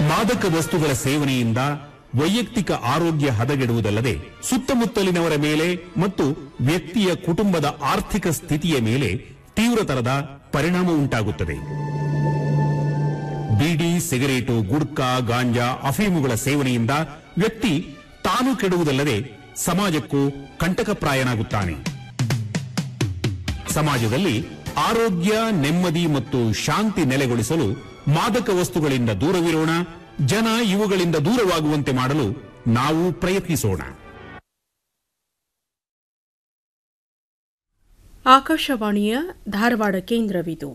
ಮಾದಕ ವಸ್ತುಗಳ ಸೇವನೆಯಿಂದ ವೈಯಕ್ತಿಕ ಆರೋಗ್ಯ ಹದಗೆಡುವುದಲ್ಲದೆ ಸುತ್ತಮುತ್ತಲಿನವರ ಮೇಲೆ ಮತ್ತು ವ್ಯಕ್ತಿಯ ಕುಟುಂಬದ ಆರ್ಥಿಕ ಸ್ಥಿತಿಯ ಮೇಲೆ ತೀವ್ರತರದ ಪರಿಣಾಮ ಉಂಟಾಗುತ್ತದೆ ಬೀಡಿ ಸಿಗರೇಟು ಗುಡ್ಕಾ ಗಾಂಜಾ ಅಫೀಮುಗಳ ಸೇವನೆಯಿಂದ ವ್ಯಕ್ತಿ ತಾನು ಕೆಡುವುದಲ್ಲದೆ ಸಮಾಜಕ್ಕೂ ಕಂಟಕಪ್ರಾಯನಾಗುತ್ತಾನೆ ಸಮಾಜದಲ್ಲಿ ಆರೋಗ್ಯ ನೆಮ್ಮದಿ ಮತ್ತು ಶಾಂತಿ ನೆಲೆಗೊಳಿಸಲು ಮಾದಕ ವಸ್ತುಗಳಿಂದ ದೂರವಿರೋಣ ಜನ ಇವುಗಳಿಂದ ದೂರವಾಗುವಂತೆ ಮಾಡಲು ನಾವು ಪ್ರಯತ್ನಿಸೋಣ ಆಕಾಶವಾಣಿಯ ಧಾರವಾಡ ಕೇಂದ್ರವಿದು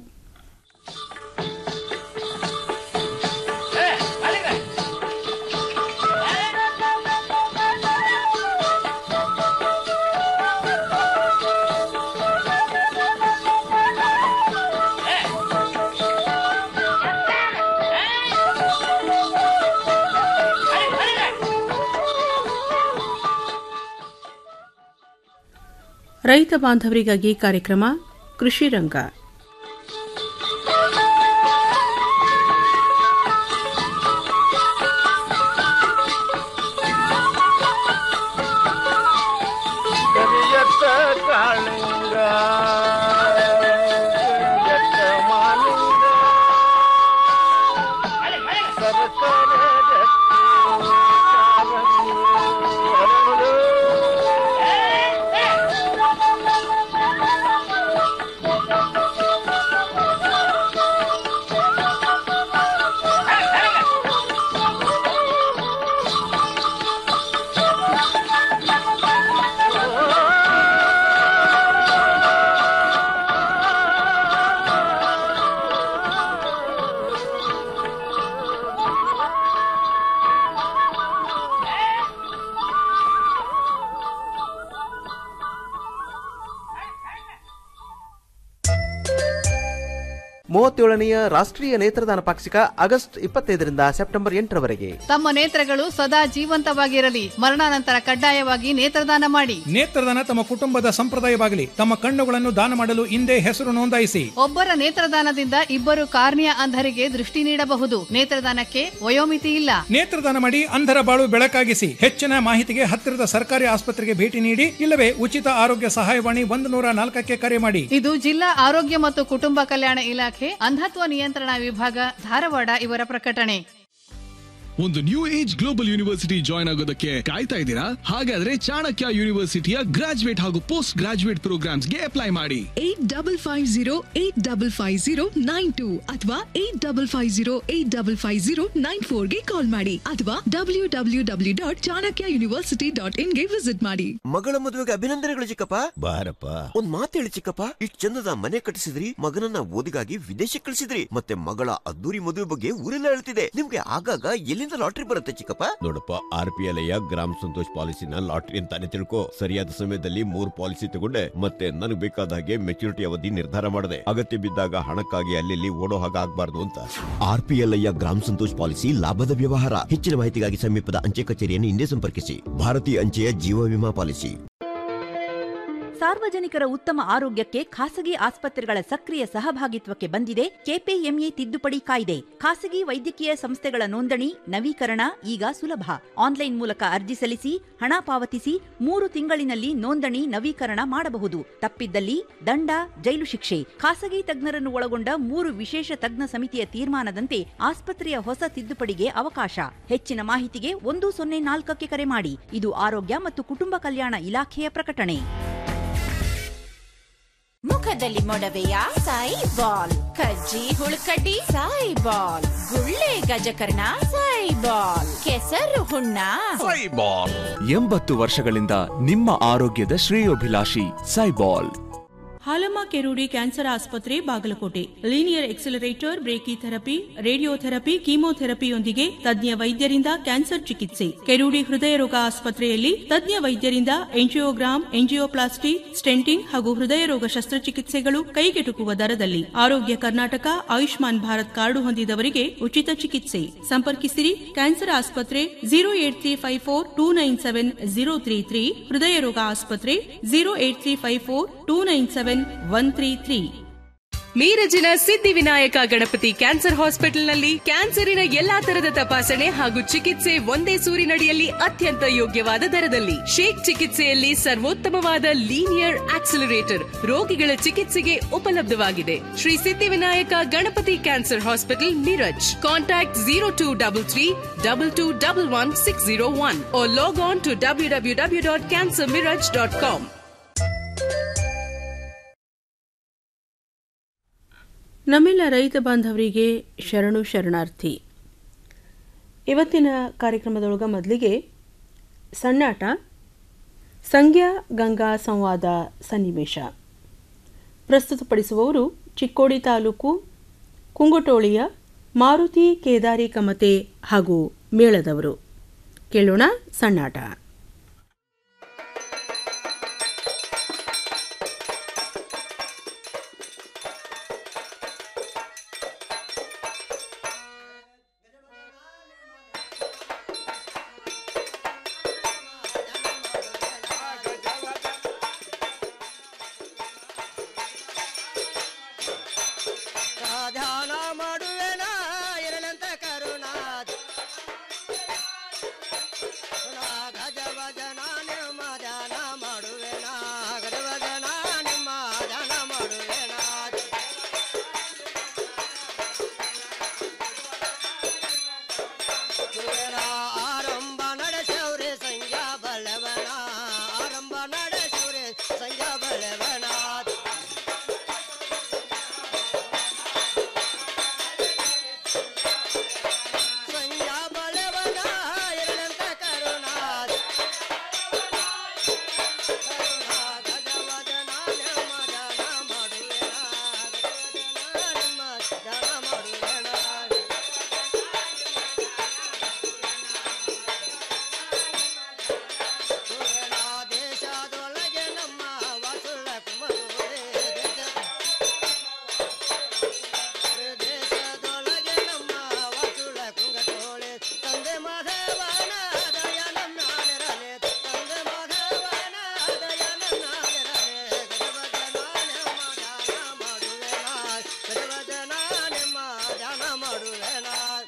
ರೈತ ಬಾಂಧವರಿಗಾಗಿ ಕಾರ್ಯಕ್ರಮ ಕೃಷಿ ರಂಗ ಕರಿಯತ್ತ ಕಾಳಿಂಗ ಕರಿಯತ್ತ ಮಾಲಿಂಗ ಸರಸರ ರತ್ನ ಕಾರಂಗಿ ಹರಳು. ಮೂವತ್ತೇಳನೆಯ ರಾಷ್ಟ್ರೀಯ ನೇತ್ರದಾನ ಪಾಕ್ಷಿಕ ಆಗಸ್ಟ್ ಇಪ್ಪತ್ತೈದರಿಂದ ಸೆಪ್ಟೆಂಬರ್ ಎಂಟರವರೆಗೆ ತಮ್ಮ ನೇತ್ರಗಳು ಸದಾ ಜೀವಂತವಾಗಿರಲಿ ಮರಣಾನಂತರ ಕಡ್ಡಾಯವಾಗಿ ನೇತ್ರದಾನ ಮಾಡಿ ನೇತ್ರದಾನ ತಮ್ಮ ಕುಟುಂಬದ ಸಂಪ್ರದಾಯವಾಗಲಿ ತಮ್ಮ ಕಣ್ಣುಗಳನ್ನು ದಾನ ಮಾಡಲು ಹಿಂದೆ ಹೆಸರು ನೋಂದಾಯಿಸಿ ಒಬ್ಬರ ನೇತ್ರದಾನದಿಂದ ಇಬ್ಬರು ಕಾರ್ನಿಯ ಅಂಧರಿಗೆ ದೃಷ್ಟಿ ನೀಡಬಹುದು ನೇತ್ರದಾನಕ್ಕೆ ವಯೋಮಿತಿ ಇಲ್ಲ ನೇತ್ರದಾನ ಮಾಡಿ ಅಂಧರ ಬಾಳು ಬೆಳಕಾಗಿಸಿ ಹೆಚ್ಚಿನ ಮಾಹಿತಿಗೆ ಹತ್ತಿರದ ಸರ್ಕಾರಿ ಆಸ್ಪತ್ರೆಗೆ ಭೇಟಿ ನೀಡಿ ಇಲ್ಲವೇ ಉಚಿತ ಆರೋಗ್ಯ ಸಹಾಯವಾಣಿ ಒಂದು ನೂರ ನಾಲ್ಕಕ್ಕೆ ಕರೆ ಮಾಡಿ ಇದು ಜಿಲ್ಲಾ ಆರೋಗ್ಯ ಮತ್ತು ಕುಟುಂಬ ಕಲ್ಯಾಣ ಇಲಾಖೆ ಅಂಧತ್ವ ನಿಯಂತ್ರಣ ವಿಭಾಗ ಧಾರವಾಡ ಇವರ ಪ್ರಕಟಣೆ ಒಂದು new age global university join ಆಗೋದಕ್ಕೆ ಕಾಯ್ತಾ ಇದ್ದೀರಾ ಹಾಗಾದ್ರೆ ಚಾಣಕ್ಯ ಯೂನಿವರ್ಸಿಟಿಯ ಗ್ರಾಜುಯೇಟ್ ಹಾಗೂ ಪೋಸ್ಟ್ ಗ್ರಾಜುಯೇಟ್ ಪ್ರೋಗ್ರಾಮ್ಸ್ಗೆ ಅಪ್ಲೈ ಮಾಡಿ eight double five zero eight double five zero nine two ಅಥವಾ eight double five zero eight double five zero nine ಫೋರ್ಗೆ ಕಾಲ್ ಮಾಡಿ ಅಥವಾ W W W dot Chanakya university dot ಇನ್ಗೆ ವಿಸಿಟ್ ಮಾಡಿ ಮಗಳ ಮದುವೆಗೆ ಅಭಿನಂದನೆಗಳು ಚಿಕ್ಕಪ್ಪ ಬಾರಪ್ಪ ಒಂದ್ ಮಾತು ಹೇಳಿ ಚಿಕ್ಕಪ್ಪ ಇಷ್ಟ್ ಚಂದದ ಮನೆ ಕಟ್ಟಿಸಿದ್ರಿ ಮಗನನ್ನ ಓದಿಗಾಗಿ ವಿದೇಶಕ್ಕೆ ಕಳಿಸಿದ್ರಿ ಮತ್ತೆ ಮಗಳ ಅದ್ದೂರಿ ಮದುವೆ ಬಗ್ಗೆ ಊರೆಲ್ಲ ಹೇಳ್ತಿದೆ ನಿಮ್ಗೆ ಆಗಾಗ ಎಲ್ಲಿಂದ ಲಾಟ್ರಿ ಬರುತ್ತೆ ಚಿಕ್ಕಪ್ಪ ನೋಡಪ್ಪ ಆರ್ ಪಿ ಎಲ್ ಗ್ರಾಮ ಸಂತೋಷ್ ಪಾಲಿಸಿನ ಲಾಟ್ರಿ ಅಂತಾನೆ ತಿಳ್ಕೊ ಸರಿಯಾದ ಸಮಯದಲ್ಲಿ ಮೂರ್ ಪಾಲಿಸಿ ತಗೊಂಡೆ ಮತ್ತೆ ನನಗೆ ಬೇಕಾದ ಹಾಗೆ ಮೆಚುರಿಟಿ ಅವಧಿ ನಿರ್ಧಾರ ಮಾಡಿದೆ ಅಗತ್ಯ ಬಿದ್ದಾಗ ಹಣಕ್ಕಾಗಿ ಅಲ್ಲಿ ಓಡೋ ಹಾಗೆ ಆಗ್ಬಾರ್ದು ಅಂತ ಆರ್ ಪಿ ಎಲ್ ಗ್ರಾಮ ಸಂತೋಷ್ ಪಾಲಿಸಿ ಲಾಭದ ವ್ಯವಹಾರ ಹೆಚ್ಚಿನ ಮಾಹಿತಿಗಾಗಿ ಸಮೀಪದ ಅಂಚೆ ಕಚೇರಿಯನ್ನು ಹಿಂದೆ ಸಂಪರ್ಕಿಸಿ ಭಾರತೀಯ ಅಂಚೆಯ ಜೀವ ವಿಮಾ ಪಾಲಿಸಿ ಸಾರ್ವಜನಿಕರ ಉತ್ತಮ ಆರೋಗ್ಯಕ್ಕೆ ಖಾಸಗಿ ಆಸ್ಪತ್ರೆಗಳ ಸಕ್ರಿಯ ಸಹಭಾಗಿತ್ವಕ್ಕೆ ಬಂದಿದೆ ಕೆಪಿಎಂಇ ತಿದ್ದುಪಡಿ ಕಾಯ್ದೆ ಖಾಸಗಿ ವೈದ್ಯಕೀಯ ಸಂಸ್ಥೆಗಳ ನೋಂದಣಿ ನವೀಕರಣ ಈಗ ಸುಲಭ ಆನ್ಲೈನ್ ಮೂಲಕ ಅರ್ಜಿ ಸಲ್ಲಿಸಿ ಹಣ ಪಾವತಿಸಿ ಮೂರು ತಿಂಗಳಿನಲ್ಲಿ ನೋಂದಣಿ ನವೀಕರಣ ಮಾಡಬಹುದು ತಪ್ಪಿದ್ದಲ್ಲಿ ದಂಡ ಜೈಲು ಶಿಕ್ಷೆ ಖಾಸಗಿ ತಜ್ಞರನ್ನು ಒಳಗೊಂಡ ಮೂರು ವಿಶೇಷ ತಜ್ಞ ಸಮಿತಿಯ ತೀರ್ಮಾನದಂತೆ ಆಸ್ಪತ್ರೆಯ ಹೊಸ ತಿದ್ದುಪಡಿಗೆ ಅವಕಾಶ ಹೆಚ್ಚಿನ ಮಾಹಿತಿಗೆ ಒಂದು ಸೊನ್ನೆ ನಾಲ್ಕಕ್ಕೆ ಕರೆ ಮಾಡಿ ಇದು ಆರೋಗ್ಯ ಮತ್ತು ಕುಟುಂಬ ಕಲ್ಯಾಣ ಇಲಾಖೆಯ ಪ್ರಕಟಣೆ ಮುಖದಲ್ಲಿ ಮೊಡವೆಯ ಸಾಯಿ ಬಾಲ್ ಕಜ್ಜಿ ಹುಳುಕಡ್ಡಿ ಸಾಯಿ ಬಾಲ್ ಗುಳ್ಳೆ ಗಜಕರ್ಣ ಸಾಯಿ ಬಾಲ್ ಕೆಸರು ಹುಣ್ಣ ಎಂಬತ್ತು ವರ್ಷಗಳಿಂದ ನಿಮ್ಮ ಆರೋಗ್ಯದ ಶ್ರೇಯೋಭಿಲಾಷಿ ಸೈಬಾಲ್ ಹಾಲಮ್ಮ ಕೆರೂಡಿ ಕ್ಯಾನ್ಸರ್ ಆಸ್ಪತ್ರೆ Bagalkot linear accelerator brachytherapy radiotherapy ಕೀಮೋಥೆರಪಿಯೊಂದಿಗೆ ತಜ್ಞ ವೈದ್ಯರಿಂದ ಕ್ಯಾನ್ಸರ್ ಚಿಕಿತ್ಸೆ ಕೆರೂಡಿ ಹೃದಯ ರೋಗ ಆಸ್ಪತ್ರೆಯಲ್ಲಿ ತಜ್ಞ ವೈದ್ಯರಿಂದ ಎಂಜಿಯೋಗ್ರಾಮ್ ಎಂಜಿಯೋಪ್ಲಾಸ್ಟಿ ಸ್ಟೆಂಟಿಂಗ್ ಹಾಗೂ ಹೃದಯ ರೋಗ ಶಸ್ತ್ರಚಿಕಿತ್ಸೆಗಳು ಕೈಗೆಟುಕುವ ದರದಲ್ಲಿ ಆರೋಗ್ಯ ಕರ್ನಾಟಕ ಆಯುಷ್ಮಾನ್ ಭಾರತ್ ಕಾರ್ಡು ಹೊಂದಿದವರಿಗೆ ಉಚಿತ ಚಿಕಿತ್ಸೆ ಸಂಪರ್ಕಿಸಿರಿ ಕ್ಯಾನ್ಸರ್ ಆಸ್ಪತ್ರೆ zero eight three five four two nine seven zero three three ಹೃದಯ ರೋಗ ಆಸ್ಪತ್ರೆ zero eight three five four two nine seven one three three ಮೀರಜಿನ ಸಿದ್ಧಿವಿನಾಯಕ ಗಣಪತಿ ಕ್ಯಾನ್ಸರ್ ಹಾಸ್ಪಿಟಲ್ನಲ್ಲಿ ಕ್ಯಾನ್ಸರಿನ ಎಲ್ಲಾ ತರದ ತಪಾಸಣೆ ಹಾಗೂ ಚಿಕಿತ್ಸೆ ಒಂದೇ ಸೂರಿನಡಿಯಲ್ಲಿ ಅತ್ಯಂತ ಯೋಗ್ಯವಾದ ದರದಲ್ಲಿ ಶೇಕ್ ಚಿಕಿತ್ಸೆಯಲ್ಲಿ ಸರ್ವೋತ್ತಮವಾದ ಲೀನಿಯರ್ ಆಕ್ಸಿಲರೇಟರ್ ರೋಗಿಗಳ ಚಿಕಿತ್ಸೆಗೆ ಉಪಲಬ್ಧವಾಗಿದೆ Shri Siddhivinayak Ganapati cancer hospital Miraj contact zero two double three double two double one six zero one log on to W W W dot cancer Miraj dot com ನಮ್ಮೆಲ್ಲ ರೈತ ಬಾಂಧವರಿಗೆ ಶರಣು ಶರಣಾರ್ಥಿ ಇವತ್ತಿನ ಕಾರ್ಯಕ್ರಮದೊಳಗ ಮೊದಲಿಗೆ ಸಣ್ಣಾಟ ಸಂಜ್ಞಾ ಗಂಗಾ ಸಂವಾದ ಸನ್ನಿವೇಶ ಪ್ರಸ್ತುತಪಡಿಸುವವರು ಚಿಕ್ಕೋಡಿ ತಾಲೂಕು ಕುಂಗುಟೋಳಿಯ ಮಾರುತಿ ಕೇದಾರಿ ಕಮತೆ ಹಾಗೂ ಮೇಳದವರು ಕೇಳೋಣ ಸಣ್ಣಾಟ ಧ್ಯಾನ ಮಾಡುವೆನ ಇರಲಂತ ಕರುಣಾ ಗಜವ ಜನ ನಿಮ್ಮ ಧ್ಯಾನ ಮಾಡುವೆನ ಗಜವ ಜನ ನಿಮ್ಮ ಧ್ಯಾನ ಮಾಡುವೆನ ಆರಂಭ ನಡೆಸವ್ರೆ ಸಂಜಾ ಬಲ್ಲವನ ಆರಂಭ ನಡೆಸವ್ರೆ ಸಂಜಾ ಬಲ್ಲವನ ಸಂಜಾ ಬಲವನ ಎರಡಂತ ಕರುಣಾ ಕರುಣಾ ಗಜವದನ ನಮ್ಮ ಧ್ಯಾನ ಮಾಡುವೆನ ಗಜವದನ ನಿಮ್ಮ ಧ್ಯಾನ ಮಾಡುವೆನ ಸುರನ ದೇಶದೊಳಗೆ ನಮ್ಮ ವಸುಳ ಕುಮರುವೆ ದೇಶದೊಳಗೆ ನಮ್ಮ ವಸುಳ ಕುಂಗಟೋಳೆ ತಂದೆ ಮಾಧವನ ದಯ ನನ್ನಾಳಿರಲೆ ತಂದೆ ಮಾಧವನ ದಯ ನನ್ನಾಳಿರಲೆ ಗಜವದನ ನಿಮ್ಮ ಧ್ಯಾನ ಮಾಡುವೆನ ಗಜವದನ ನಿಮ್ಮ ಧ್ಯಾನ ಮಾಡುವೆನ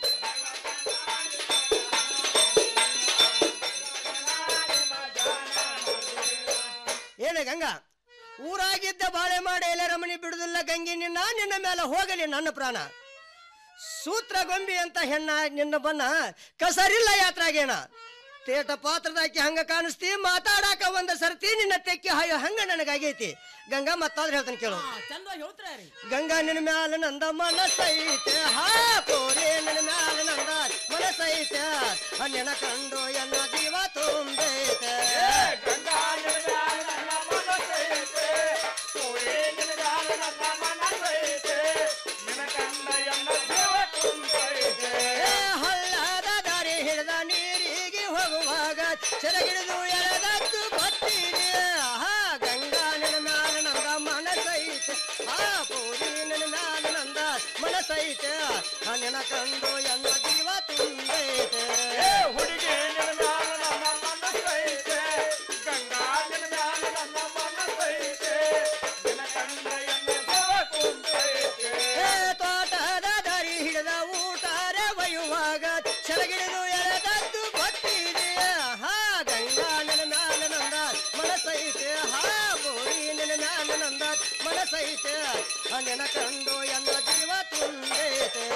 ಏನೇ ಗಂಗಾ ಊರಾಗಿದ್ದ ಬಾಳೆ ಮಾಡಿ ಎಲೆ ರಮಣಿ ಬಿಡುದಿಲ್ಲ ಗಂಗೆ ನಿನ್ನ ನಿನ್ನ ಮೇಲೆ ಹೋಗಲಿ ನನ್ನ ಪ್ರಾಣ ಸೂತ್ರ ಗೊಂಬಿ ಅಂತ ಹೆಣ್ಣ ನಿನ್ನ ಬಣ್ಣ ಕಸರಿಲ್ಲ ಯಾತ್ರಾಗೇನ ತೇಟ ಪಾತ್ರದಾಕಿ ಹಂಗ ಕಾಣಿಸ್ತಿ ಮಾತಾಡಾಕ ಒಂದ ಸರ್ತಿ ನಿನ್ನ ತೆಕ್ಕಿ ಹಾಯೋ ಹಂಗ ನನಗಾಗೈತಿ ಗಂಗಾ ಮತ್ತಾದ್ರೆ ಹೇಳ್ತಾನೆ ಕೇಳು ಗಂಗಾ ನಿನ್ನ ಮ್ಯಾಲ ನಂದ ಮನಸ್ಸೈತೆ ಹಾ ಕೋರಿ ನಿನ್ನ ಮ್ಯಾಲ ನಂದ ಮನಸ್ಸೈತೆ ನೆನ ಕಂಡು ಎನ್ನ ಜೀವ ತುಂಬೈತೆ ಗಂಗಾ ನಿನ್ನ ಮ್ಯಾಲ ನನ್ನ ಮನಸ್ಸೈತೆ ಕೋರಿ ನಿನ್ನ ಮ್ಯಾಲ ನನ್ನ ಮನಸ್ಸೈತೆ ನೆನ ಕಂಡ ಎನ್ನ ಜೀವ ತುಂಬೈತೆ ಹಳ್ಳದ ದಾರಿ ಹಿಡಿದ ನೀರಿಗೆ ಹೋಗುವಾಗ ಸೆರಗಿಡಿದು ಎಳೆದದ್ದು ಗೊತ್ತಿದೆ ಹಾ ಗಂಗಾ ನಿನ್ನ ಮ್ಯಾಲ ನಂದ ಮನಸ್ಸೈತೆ ಆ ಪೂರಿ ನಿನ್ನ ಮ್ಯಾಲ ನಂದ ಮನಸ್ಸೈತೆ ಆ ನಿನ ಕಂಡು ಎನ್ನ ಜೀವ ತುಂಬೈತೆ ಹುಡುಗಿ ನಿನ್ನ ಮ್ಯಾಲ ನನ್ನ ಮನಸ್ಸೈತೆ ಗಂಗಾ ನಿನ್ನ ಮ್ಯಾಲ ನನ್ನ ಮನಸ್ಸೈತೆ ನಿನ ಕಂಡ ಎನ್ನ ಜೀವ ತುಂಬೈತೆ ತೋಟದ ದಾರಿ ಹಿಡಿದ ಊಟಾರೆ ಒಯ್ಯುವಾಗ ಸೆರಗಿಡಿದು ಎಳೆದದ್ದು ಗೊತ್ತಿದೆ ಹಾ ಗಂಗಾ ನಿನ್ನ ಮ್ಯಾಲ ನಂದ ಮನಸ್ಸೈತೆ ಹಾ ಬೋರಿ ನಿನ್ನ ಮ್ಯಾಲ ನಂದ ಮನಸ್ಸೈತೆ ಆ ನೆನ ಕಂಡು ಎನ್ನ ಜೀವ ತುಂಬೈತೆ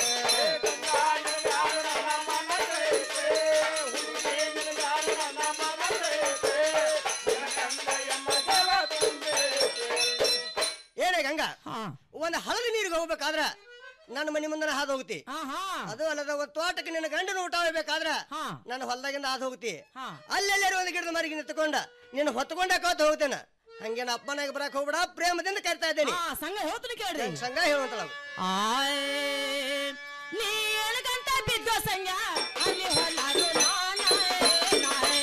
ಏನೇ ಗಂಗಾ ಒಂದು ಹಳದಿ ನೀರಿಗೆ ಹೋಗ್ಬೇಕಾದ್ರ ನನ್ನ ಮನೆ ಮುಂದೆ ಹಾದು ಹೋಗ್ತಿ ಅದು ಅಲ್ಲದ ಒಂದು ತೋಟಕ್ಕೆ ನಿನ್ನ ಗಂಡನ ಊಟ ಹೋಗ್ಬೇಕಾದ್ರ ನನ್ನ ಹೊಲದಾಗಿಂದ ಹಾದು ಹೋಗ್ತಿ ಅಲ್ಲೆಲ್ಲರೂ ಒಂದು ಗಿಡದ ಮರಿಗೆ ನಿಂತ್ಕೊಂಡ ನಿನ್ನ ಹೊತ್ಕೊಂಡ ಕೋತ ಹೋಗ್ತೇನೆ ಹಂಗೇನ ಅಪ್ಪನಾಗ ಬರಕ್ ಹೋಗ್ಬೇಡ ಪ್ರೇಮದಿಂದ ಕರಿತಾ ಇದ್ದೇನೆ ಸಂಘ ಹೇಳ್ತೀನಿ ಕೇಳ್ರಿ ಸಂಘ ಹೇಳುವಂತಲ್ಲ ನೀ ಎಳಗಂತ ಬಿದ್ದ ಸಂಗ ಅಲ್ಲಿ ಹೊಲಾರು ನಾನೇ ನಾನೇ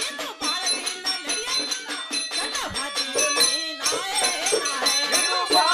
ಇದು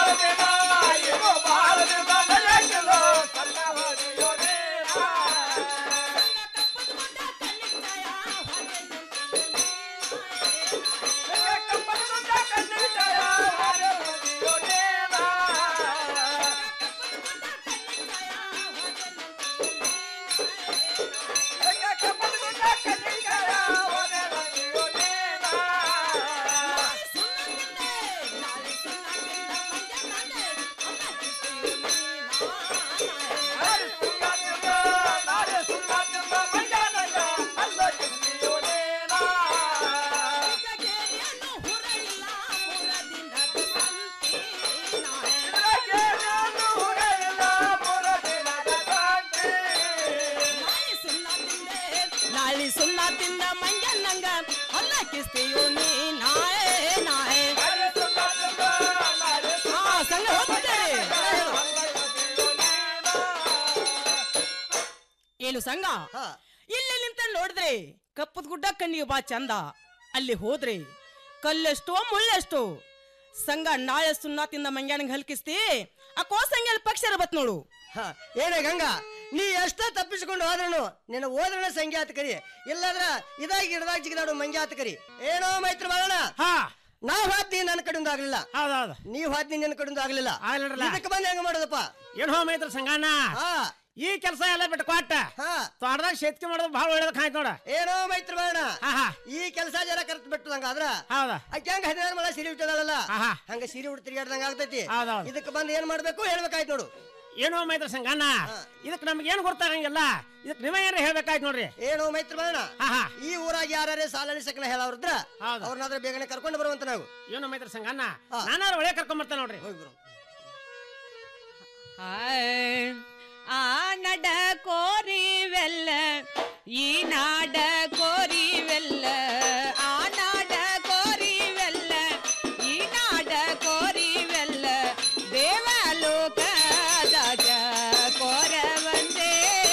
ಏನು ಸಂಘ ಇಲ್ಲಿ ನಿಂತ ನೋಡಿದ್ರೆ ಕಪ್ಪದ ಗುಡ್ಡ ಕಣ್ಣಿಗೆ ಬಾ ಚಂದ ಅಲ್ಲಿ ಹೋದ್ರೆ ಕಲ್ಲೆಷ್ಟೋ ಮುಳ್ಳೆಷ್ಟೋ ಸಂಘ ನಾಳೆ ಸುನ್ನಾತಿಂದ ಮಂಗ್ಯಾನಿಗೆ ಹಲ್ಕಿಸ್ತಿ ಆ ಕೋಸಂಗ್ಯಾಲ ಪಕ್ಷರ ಬತ್ ನೋಡು ಏನೇ ಗಂಗಾ ನೀ ಎಷ್ಟ ತಪ್ಪಿಸ್ಕೊಂಡು ಹೋದ್ರನು ನಿನ್ನ ಓದ್ರನ ಸಂಖ್ಯಾತ ಕರಿ ಇಲ್ಲದ್ರ ಇದಾಗಿ ಗಿಡದಾಗ ಜಿಗಿದಾಡು ಮಂಗ್ಯಾತ ಕರಿ ಏನೋ ಮೈತ್ರ ಬಾಳಣ ನಾವ್ ಹಾದ್ನಿ ನನ್ನ ಕಡೆಯಿಂದ ಆಗ್ಲಿಲ್ಲ ಹೌದೌದು ನೀವ್ ಹಾದ್ನಿ ನಿನ್ನ ಕಡೆಯಿಂದ ಆಗ್ಲಿಲ್ಲ ಆಗ್ಲಿಲ್ಲ. ಇದಕ್ಕೆ ಬಂದ್ ಹೆಂಗ ಮಾಡೋದಪ್ಪ ಏನ್ ಹೋ ಮೈತ್ರ ಸಂಗಣ್ಣ ಈ ಕೆಲಸ ಎಲ್ಲ ಬಿಟ್ಟು ಕೊಟ್ಟ ತೋಟದಾಗ ಶೇತ್ಕೆ ಮಾಡೋದು ಬಹಳ ಒಳ್ಳೇದ ಕಾಯ್ತು ನೋಡ ಏನೋ ಮೈತ್ರ ಬಾಳಣ ಈ ಕೆಲಸ ಜರ ಕರ್ತ್ ಬಿಟ್ಟು ಹಂಗಾದ್ರ ಹೌದಾ ಅಕ್ಕಿ ಹಂಗ ಹದಿನಾರು ಮಳ ಸೀರೆ ಉಟ್ಟದಲ್ಲ ಹಂಗ ಸೀರೆ ಉಟ್ಟು ತಿರ್ಗಾಡ್ದಂಗ ಆಗ್ತೈತಿ ಹೌದೌದು. ಇದಕ್ಕೆ ಬಂದ್ ಏನ್ ಮಾಡ್ಬೇಕು ಹೇಳ್ಬೇಕಾಯ್ತು ನೋಡು ಏನೋ ಮೈತ್ರ ಸಂಗಣ್ಣ ಇದಕ್ಕೆ ನಮ್ಗೆ ಏನು ಗೊತ್ತಾಗಂಗಿಲ್ಲ ಇದಕ್ಕೆ ನೀವೇ ಏನಾರ ಹೇಳ್ಬೇಕಾಯ್ತು ನೋಡ್ರಿ ಏನೋ ಮೈತ್ರ ಬಾಳಣ ಈ ಊರಾಗ ಯಾರೇ ಸಾಲನಿ ಸಕಲ ಹೇಳವ್ರದ್ರ ಅವ್ರನ್ನಾದ್ರೆ ಬೇಗನೆ ಕರ್ಕೊಂಡು ಬರುವಂತ ನಾವು ಏನೋ ಮೈತ್ರ ಸಂಗಣ್ಣ ನಾನಾರು ಒಳ್ಳೆ ಕರ್ಕೊಂಡ್ ಬರ್ತೇನೆ ನೋಡ್ರಿ ಹಾಯ್. ಆ ನಡ ಕೋರಿವೆಲ್ಲ ಈ ನಾಡ ಕೋರಿವೆಲ್ಲ ಆ ನಾಡ ಕೋರಿವೆಲ್ಲ ಈ ನಾಡ ಕೋರಿವೆಲ್ಲ ದೇವಲೋಕದಾಗ ಕೋರವಂದೇ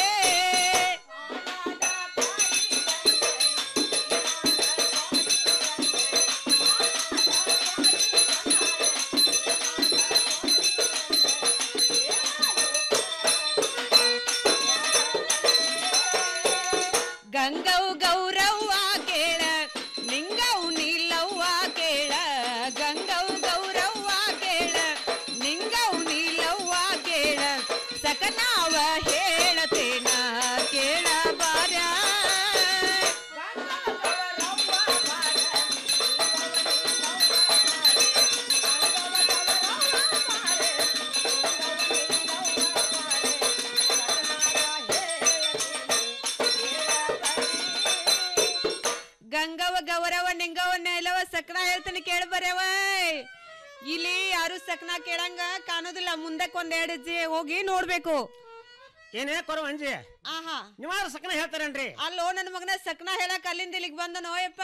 ಗಂಗವ್ ಗೌರವ್ವ ಕೇಳ ನಿಂಗವ್ ನೀಲವ್ವ ಕೇಳ ಗಂಗವ್ ಗೌರವ್ವ ಕೇಳ ನಿಂಗವ್ ನೀಲವ್ವ ಕೇಳ ಸಕನಾವ ಹೇಳತೇನ ಕೇಳ ಬಾರ ಗಂಗವ ಗೌರವ ನಿಂಗವ ನೆಲವ ಸಕ್ನ ಹೇಳ್ತೀನಿ ಕೇಳ ಬರ್ಯವ ಇಲ್ಲಿ ಯಾರು ಸಕ್ನ ಕೇಳಂಗ ಕಾಣೋದಿಲ್ಲ ಮುಂದಕ್ಕೆ ಒಂದ್ ಎರಡು ಹೆಜ್ಜೆ ಹೋಗಿ ನೋಡ್ಬೇಕು ಏನೇ ಕೊರ ಅಂಜಿ ಆಹಾ ನೀವಾರು ಸಕನ ಹೇಳ್ತಾರೇನ್ರಿ ಅಲ್ಲೋ ನನ್ನ ಮಗನ ಸಕ್ನ ಹೇಳಕ್ ಅಲ್ಲಿಂದ ಇಲ್ಲಿಗೆ ಬಂದ ನೋಯಪ್ಪ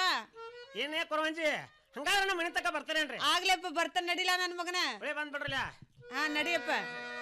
ಏನೇ ಕೊರವಂಜಿ ಹಂಗಾದ್ರೆ ನಮ್ಮ ಮನೆ ತಕ ಬರ್ತಾರೇನ್ರಿ ಆಗ್ಲೇಪ್ಪ ಬರ್ತಾನ ನಡಿಲ್ಲ ನನ್ನ ಮಗನ ಒಳ್ಳೆ ಬಂದ್ಬಿಡ್ರಲ್ಲ ಹಾ ನಡಿಯಪ್ಪ